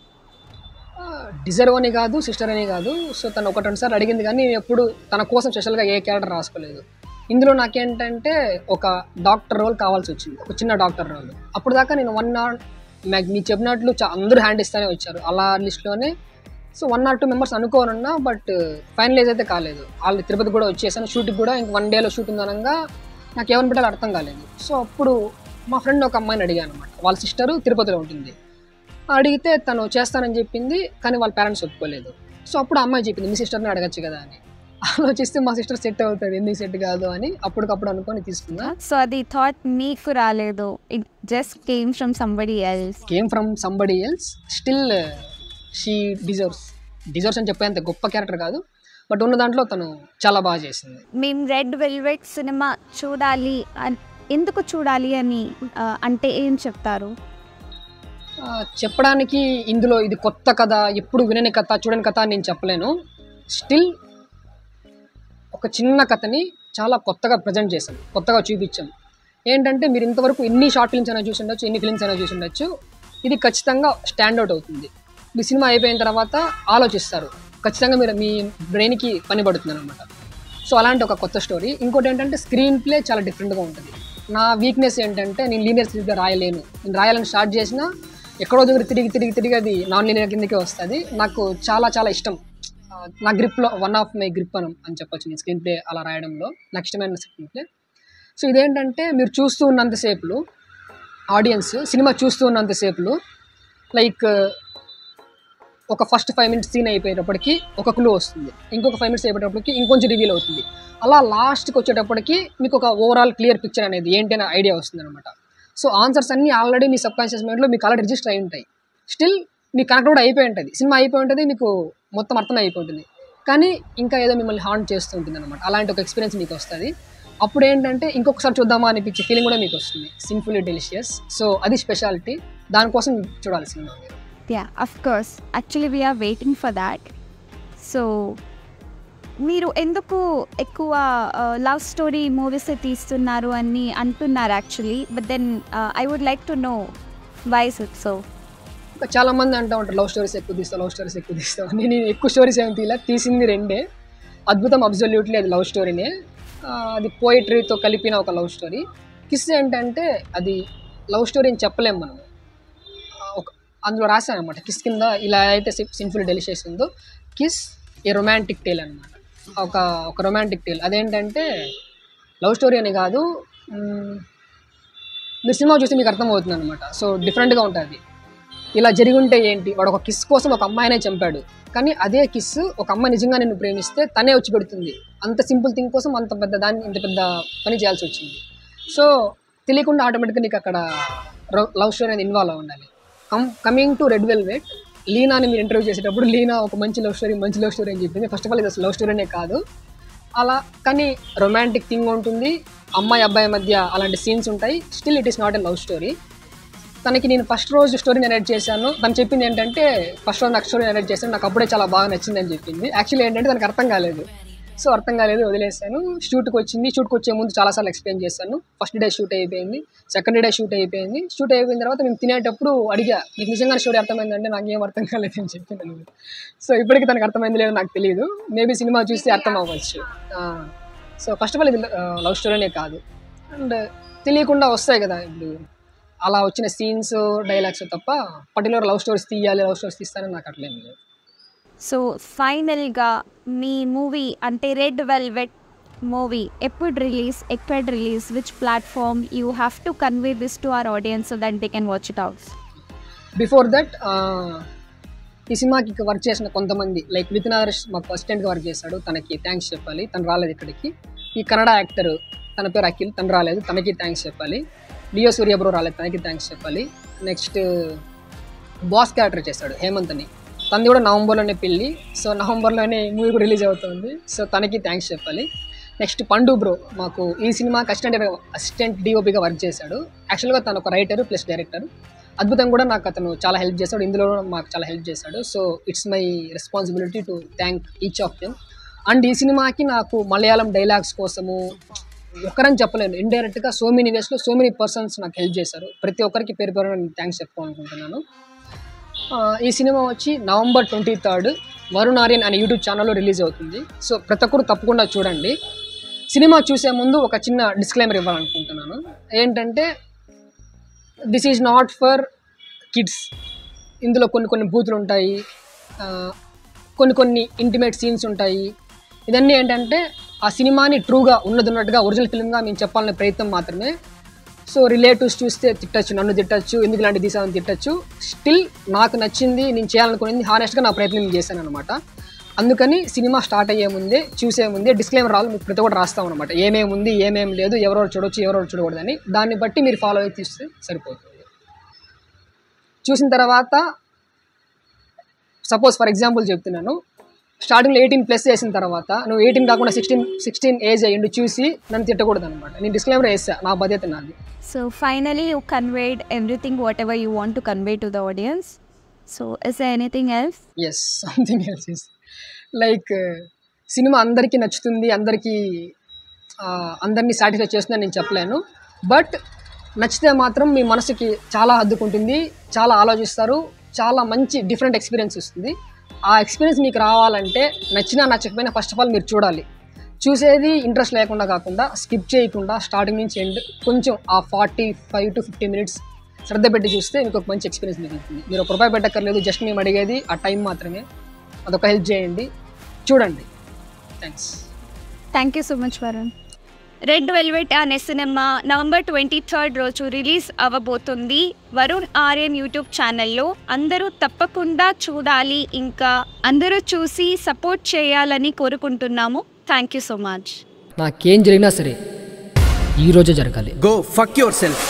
deserve అని కాదు సిస్టర్ అని కాదు సో తను ఒకటి రెండు సార్లు అడిగింది కానీ నేను ఎప్పుడు తన కోసం స్పెషల్గా ఏ క్యారెక్టర్ రాసుకోలేదు ఇందులో నాకేంటంటే ఒక డాక్టర్ రోల్ కావాల్సి వచ్చింది ఒక చిన్న డాక్టర్ రోల్ అప్పుడు దాకా నేను వన్ ఆర్ మీకు చెప్పినట్లు చా- అందరూ హ్యాండ్ ఇస్తానే వచ్చారు అలా లిస్ట్లోనే so one or two members అనుకోనున్నా బట్ ఫైనలైజ్ అయితే కాలేదు వాళ్ళు తిరుపతి కూడా వచ్చేసాను షూట్కి కూడా ఇంక వన్ డేలో షూట్ ఉందనగా నాకు ఏమని పెట్టాలో అర్థం కాలేదు సో అప్పుడు మా ఫ్రెండ్ ఒక అమ్మాయిని అడిగాను అనమాట వాళ్ళ సిస్టరు తిరుపతిలో ఉంటుంది అడిగితే తను చేస్తానని చెప్పింది కానీ వాళ్ళ పేరెంట్స్ ఒప్పుకోలేదు సో అప్పుడు ఆ అమ్మాయి చెప్పింది మీ సిస్టర్ని అడగచ్చు కదా అని ఆలోచిస్తే మా సిస్టర్ సెట్ అవుతుంది ఎందుకు సెట్ కాదు అని అప్పటికప్పుడు అనుకొని తీసుకున్నా సో అది థాట్ మీకు రాలేదు it just came from somebody else came from somebody else still she deserves deserves అని చెప్పేంత గొప్ప క్యారెక్టర్ కాదు బట్ ఉన్న దాంట్లో తను చాలా బాగా చేసింది మేము రెడ్ వెల్వెట్ సినిమా చూడాలి అన్- ఎందుకు చూడాలి అని ఆ, అంటే ఏం చెప్తారు ఆ, చెప్పడానికి ఇందులో ఇది కొత్త కథ ఎప్పుడు వినని కథ చూడని కథ అని నేను చెప్పలేను స్టిల్ ఒక చిన్న కథని చాలా కొత్తగా ప్రజెంట్ చేశాం కొత్తగా చూపించాం ఏంటంటే మీరు ఇంతవరకు ఎన్ని షార్ట్ ఫిల్మ్స్ అయినా చూసి ఉండొచ్చు ఎన్ని ఫిల్మ్స్ అయినా చూసి ఉండొచ్చు ఇది ఖచ్చితంగా స్టాండ్ అవుట్ అవుతుంది మీ సినిమా అయిపోయిన తర్వాత ఆలోచిస్తారు ఖచ్చితంగా మీరు మీ బ్రెయిన్కి పని పడుతుంది అనమాట సో అలాంటి ఒక కొత్త స్టోరీ ఇంకోటి ఏంటంటే స్క్రీన్ ప్లే చాలా డిఫరెంట్గా ఉంటుంది నా వీక్నెస్ ఏంటంటే నేను లీనియర్ స్క్రీన్గా రాయలేను నేను రాయాలని స్టార్ట్ చేసినా ఎక్కడో దగ్గర తిరిగి తిరిగి తిరిగి అది నాన్ లీనియర్ కిందకే వస్తుంది నాకు చాలా చాలా ఇష్టం ఆ, నా గ్రిప్లో వన్ ఆఫ్ మై గ్రిప్ అని అని చెప్పొచ్చు నేను స్క్రీన్ ప్లే అలా రాయడంలో నాకు ఇష్టమైన స్క్రీన్ ప్లే సో ఇదేంటంటే మీరు చూస్తూ ఉన్నంతసేపులు ఆడియన్స్ సినిమా చూస్తూ ఉన్నంతసేపులు లైక్ ఒక ఫస్ట్ ఫైవ్ మినిట్స్ సీన్ అయిపోయేటప్పటికి ఒక క్లూ వస్తుంది ఇంకొక ఫైవ్ మినిట్స్ అయిపోయేటప్పటికి ఇంకొంచెం రివీల్ అవుతుంది అలా లాస్ట్కి వచ్చేటప్పటికి మీకు ఒక ఓవరాల్ క్లియర్ పిక్చర్ అనేది ఏంటి అనే ఐడియా వస్తుంది అనమాట సో ఆన్సర్స్ అన్నీ ఆల్రెడీ మీ సబ్ కాన్షియస్ మైండ్లో మీకు ఆల్రెడీ రిజిస్టర్ అయి ఉంటాయి స్టిల్ మీ కనెక్ట్ కూడా అయిపోయి ఉంటుంది సినిమా అయిపోయి ఉంటుంది మీకు మొత్తం అర్థం అయిపోయి ఉంటుంది కానీ ఇంకా ఏదో మిమ్మల్ని హార్న్ చేస్తూ ఉంటుంది అనమాట అలాంటి ఒక ఎక్స్పీరియన్స్ మీకు వస్తుంది అప్పుడు ఏంటంటే ఇంకొకసారి చూద్దామా అనిపించే ఫీలింగ్ కూడా మీకు వస్తుంది సింపుల్లీ డెలిషియస్ సో అది స్పెషాలిటీ దానికోసం చూడాలి సినిమా yeah of course actually we are waiting for that so మీరు ఎందుకు ఎక్కువ లవ్ స్టోరీ మూవీస్ తీస్తున్నారు అని అంటున్నారు actually but then I would like to know why's it so ఇంకా చాలా మంది అంటూ ఉంటారు లవ్ స్టోరీస్ ఎక్కువ తీస్తావు లవ్ స్టోరీస్ ఎక్కువ తీస్తావు అని నేను ఎక్కువ స్టోరీస్ ఏమి తీయలే తీసింది రెండే అద్భుతం అబ్జల్యూట్లీ అది లవ్ స్టోరీనే ఆ, అది పోయిటరీతో కలిపిన ఒక లవ్ స్టోరీ కిస్ ఏంటంటే అది లవ్ స్టోరీ అని చెప్పలేము మనం ఆ, ఒక అందులో రాశాను అనమాట కిస్ కింద ఇలా అయితే సింపుల్ డెలిషియస్ ఉందో కిస్ ఏ రొమాంటిక్ టేల్ అనమాట ఒక ఒక రొమాంటిక్ టేల్ అదేంటంటే లవ్ స్టోరీ అని కాదు మ్, మీరు సినిమా చూస్తే మీకు అర్థమవుతుంది అనమాట సో డిఫరెంట్గా ఉంటుంది ఇలా జరిగి ఉంటే ఏంటి వాడు ఒక కిస్ కోసం ఒక అమ్మాయినే చంపాడు కానీ అదే కిస్ ఒక అమ్మాయి నిజంగా నిన్ను ప్రేమిస్తే తనే వచ్చి పెడుతుంది అంత సింపుల్ థింగ్ కోసం అంత పెద్ద దాన్ని ఇంత పెద్ద పని చేయాల్సి వచ్చింది సో తెలియకుండా ఆటోమేటిక్గా నీకు అక్కడ లవ్ స్టోరీ అనేది ఇన్వాల్వ్ అయి ఉండాలి come coming to Red Velvet లీనాని మీరు ఇంటర్వ్యూ చేసేటప్పుడు లీనా ఒక మంచి లవ్ స్టోరీ మంచి లవ్ స్టోరీ అని చెప్పింది ఫస్ట్ ఆఫ్ ఆల్ ఇది అసలు లవ్ స్టోరీనే కాదు అలా కానీ రొమాంటిక్ థింగ్ ఉంటుంది అమ్మాయి అబ్బాయి మధ్య అలాంటి సీన్స్ ఉంటాయి still it is not a love story తనకి నేను ఫస్ట్ రోజు స్టోరీ నరేట్ చేశాను తను చెప్పింది ఏంటంటే ఫస్ట్ రోజు నాకు స్టోరీ నరేట్ చేశాను నాకు అప్పుడే చాలా బాగా నచ్చింది అని చెప్పింది యాక్చువల్లీ ఏంటంటే తనకు అర్థం కాలేదు సో అర్థం కాలేదు వదిలేసాను షూట్కి వచ్చింది షూట్కి వచ్చే ముందు చాలాసార్లు ఎక్స్ప్లెయిన్ చేశాను ఫస్ట్ డే షూట్ అయిపోయింది సెకండ్ డే షూట్ అయిపోయింది షూట్ అయిపోయిన తర్వాత మేము తినేటప్పుడు అడిగా నీకు నిజంగా స్టోరీ అర్థమైందంటే నాకు ఏం అర్థం కాలేదు అని చెప్పాను సో ఇప్పటికి తనకు అర్థమైంది లేదో నాకు తెలియదు మేబీ సినిమా చూస్తే అర్థం అవ్వచ్చు సో ఫస్ట్ ఆఫ్ ఆల్ ఇది లవ్ స్టోరీనే కాదు అండ్ తెలియకుండా వస్తాయి కదా ఇప్పుడు అలా వచ్చిన సీన్స్ డైలాగ్స్ తప్ప పర్టికులర్ లవ్ స్టోరీస్ తీయాలి లవ్ స్టోరీస్ తీస్తానని నాకు అట్లేం లేదు సో ఫైనల్గా మీ మూవీ అంటే రెడ్ వెల్వెట్ మూవీ ఎప్పుడు రిలీజ్ ఎక్కడ release which platform you have to convey this to our audience so that they can watch it out before that ఈ సినిమాకి వర్క్ చేసిన కొంతమంది లైక్ విత్ నరేష్ మాకు అసిస్టెంట్గా వర్క్ చేశాడు తనకి థ్యాంక్స్ చెప్పాలి తను రాలేదు ఇక్కడికి ఈ కన్నడ యాక్టర్ తన పేరు అఖిల్ తను రాలేదు తనకి థ్యాంక్స్ చెప్పాలి లియో సూర్య బ్రో రాలేదు తనకి థ్యాంక్స్ చెప్పాలి నెక్స్ట్ బాస్ క్యారెక్టర్ చేశాడు హేమంత్ అని తనది కూడా నవంబర్లోనే పెళ్ళి సో నవంబర్లోనే మూవీ కూడా రిలీజ్ అవుతుంది సో తనకి థ్యాంక్స్ చెప్పాలి నెక్స్ట్ పండు బ్రో మాకు ఈ సినిమాకి అసిస్టెంట్ అసిస్టెంట్ డిఓపిగా వర్క్ చేశాడు యాక్చువల్గా తను ఒక రైటర్ ప్లస్ డైరెక్టర్ అద్భుతం కూడా నాకు అతను చాలా హెల్ప్ చేశాడు ఇందులో కూడా మాకు చాలా హెల్ప్ చేశాడు so it's my responsibility to thank each of them and ఈ సినిమాకి నాకు మలయాళం డైలాగ్స్ కోసము ఒకరని చెప్పలేను ఇండైరెక్ట్గా సో మెనీ వేస్లో సో మెనీ పర్సన్స్ నాకు హెల్ప్ చేశారు ప్రతి ఒక్కరికి పేరు పేరు నేను థ్యాంక్స్ చెప్పుకోవాలనుకుంటున్నాను ఆ, ఈ సినిమా వచ్చి November twenty third Varun Aryan అనే యూట్యూబ్ ఛానల్లో రిలీజ్ అవుతుంది సో ప్రతి ఒక్కరు తప్పకుండా చూడండి సినిమా చూసే ముందు ఒక చిన్న డిస్క్లైమర్ ఇవ్వాలనుకుంటున్నాను ఏంటంటే this is not for kids ఇందులో కొన్ని కొన్ని బూతులు ఉంటాయి ఆ, కొన్ని కొన్ని ఇంటిమేట్ సీన్స్ ఉంటాయి ఇదన్నీ ఏంటంటే ఆ సినిమాని ట్రూగా ఉన్నది ఉన్నట్టుగా ఒరిజినల్ ఫిల్మ్గా మేము చెప్పాలనే ప్రయత్నం మాత్రమే సో రిలేటివ్స్ చూస్తే తిట్టచ్చు నన్ను తిట్టచ్చు ఎందుకు ఇలాంటి తీసామని తిట్టచ్చు స్టిల్ నాకు నచ్చింది నేను చేయాలనుకునేది హానెస్ట్గా నా ప్రయత్నం నేను చేశాను అనమాట అందుకని సినిమా స్టార్ట్ అయ్యే ముందే చూసే ముందే డిస్క్లైమర్ రాళ్ళు మీకు ప్రతి ఒక్కటి రాస్తాం అనమాట ఏమేమి ఉంది ఏమేమి లేదు ఎవరెవరు చూడొచ్చు ఎవరెవరు చూడకూడదని దాన్ని బట్టి మీరు ఫాలో అయి తీస్తే సరిపోతుంది చూసిన తర్వాత సపోజ్ ఫర్ ఎగ్జాంపుల్ చెప్తున్నాను స్టార్టింగ్లో ఎయిటీన్ ప్లస్ చేసిన తర్వాత నువ్వు ఎయిటీన్ కాకుండా సిక్స్టీన్ సిక్స్టీన్ ఏజ్ అయ్యిండు చూసి నన్ను తిట్టకూడదు అనమాట నేను డిస్క్లైమర్ వేసా నా బాధ్యత నాది So finally, you conveyed everything, whatever you want to convey to the audience. So is there anything else? Yes something else is like సినిమా అందరికీ నచ్చుతుంది అందరికీ ఆ, అందరినీ సాటిస్ఫై చేస్తుందని నేను చెప్పలేను బట్ నచ్చితే మాత్రం మీ మనసుకి చాలా హద్దుకుంటుంది చాలా ఆలోచిస్తారు చాలా మంచి డిఫరెంట్ ఎక్స్పీరియన్స్ వస్తుంది ఆ ఎక్స్పీరియన్స్ మీకు రావాలంటే నచ్చినా నచ్చకపోయినా ఫస్ట్ ఆఫ్ ఆల్ మీరు చూడాలి చూసేది ఇంట్రెస్ట్ లేకుండా కాకుండా స్కిప్ చేయకుండా స్టార్టింగ్ నుంచి ఎండ్ కొంచెం ఆ forty five to fifty minutes శ్రద్ధ పెట్టి చూస్తే మీకు ఒక మంచి ఎక్స్పీరియన్స్ మిగులుతుంది మీరు ఒక రూపాయి పెట్టక్కర్లేదు జస్ట్ మేము అడిగేది ఆ టైం మాత్రమే అదొక హెల్ప్ చేయండి చూడండి thanks thank you so much Varun Red velvet అనే సినిమా నవంబర్ ట్వంటీ థర్డ్ రోజు రిలీజ్ అవ్వబోతుంది వరుణ్ ఆర్యన్ యూట్యూబ్ ఛానల్లో అందరూ తప్పకుండా చూడాలి ఇంకా అందరూ చూసి సపోర్ట్ చేయాలని కోరుకుంటున్నాము థ్యాంక్ యూ సో మచ్ నాకేం జరిగినా సరే ఈరోజే జరగాలి Go fuck yourself.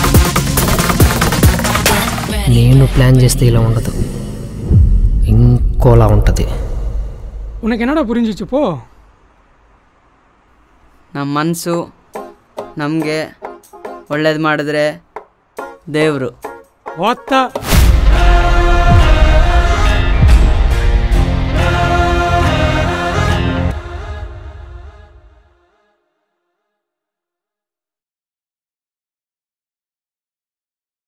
ready, నేను ప్లాన్ చేస్తే ఇలా ఉండదు ఇంకా కోలా ఉంటుంది உனக்கு என்னடா புரிஞ்சிச்சு போ ನಮ್ಮ ಮನಸ್ಸು ನಮಗೆ ಒಳ್ಳೇದು ಮಾಡಿದ್ರೆ ದೇವರು ஓத்தா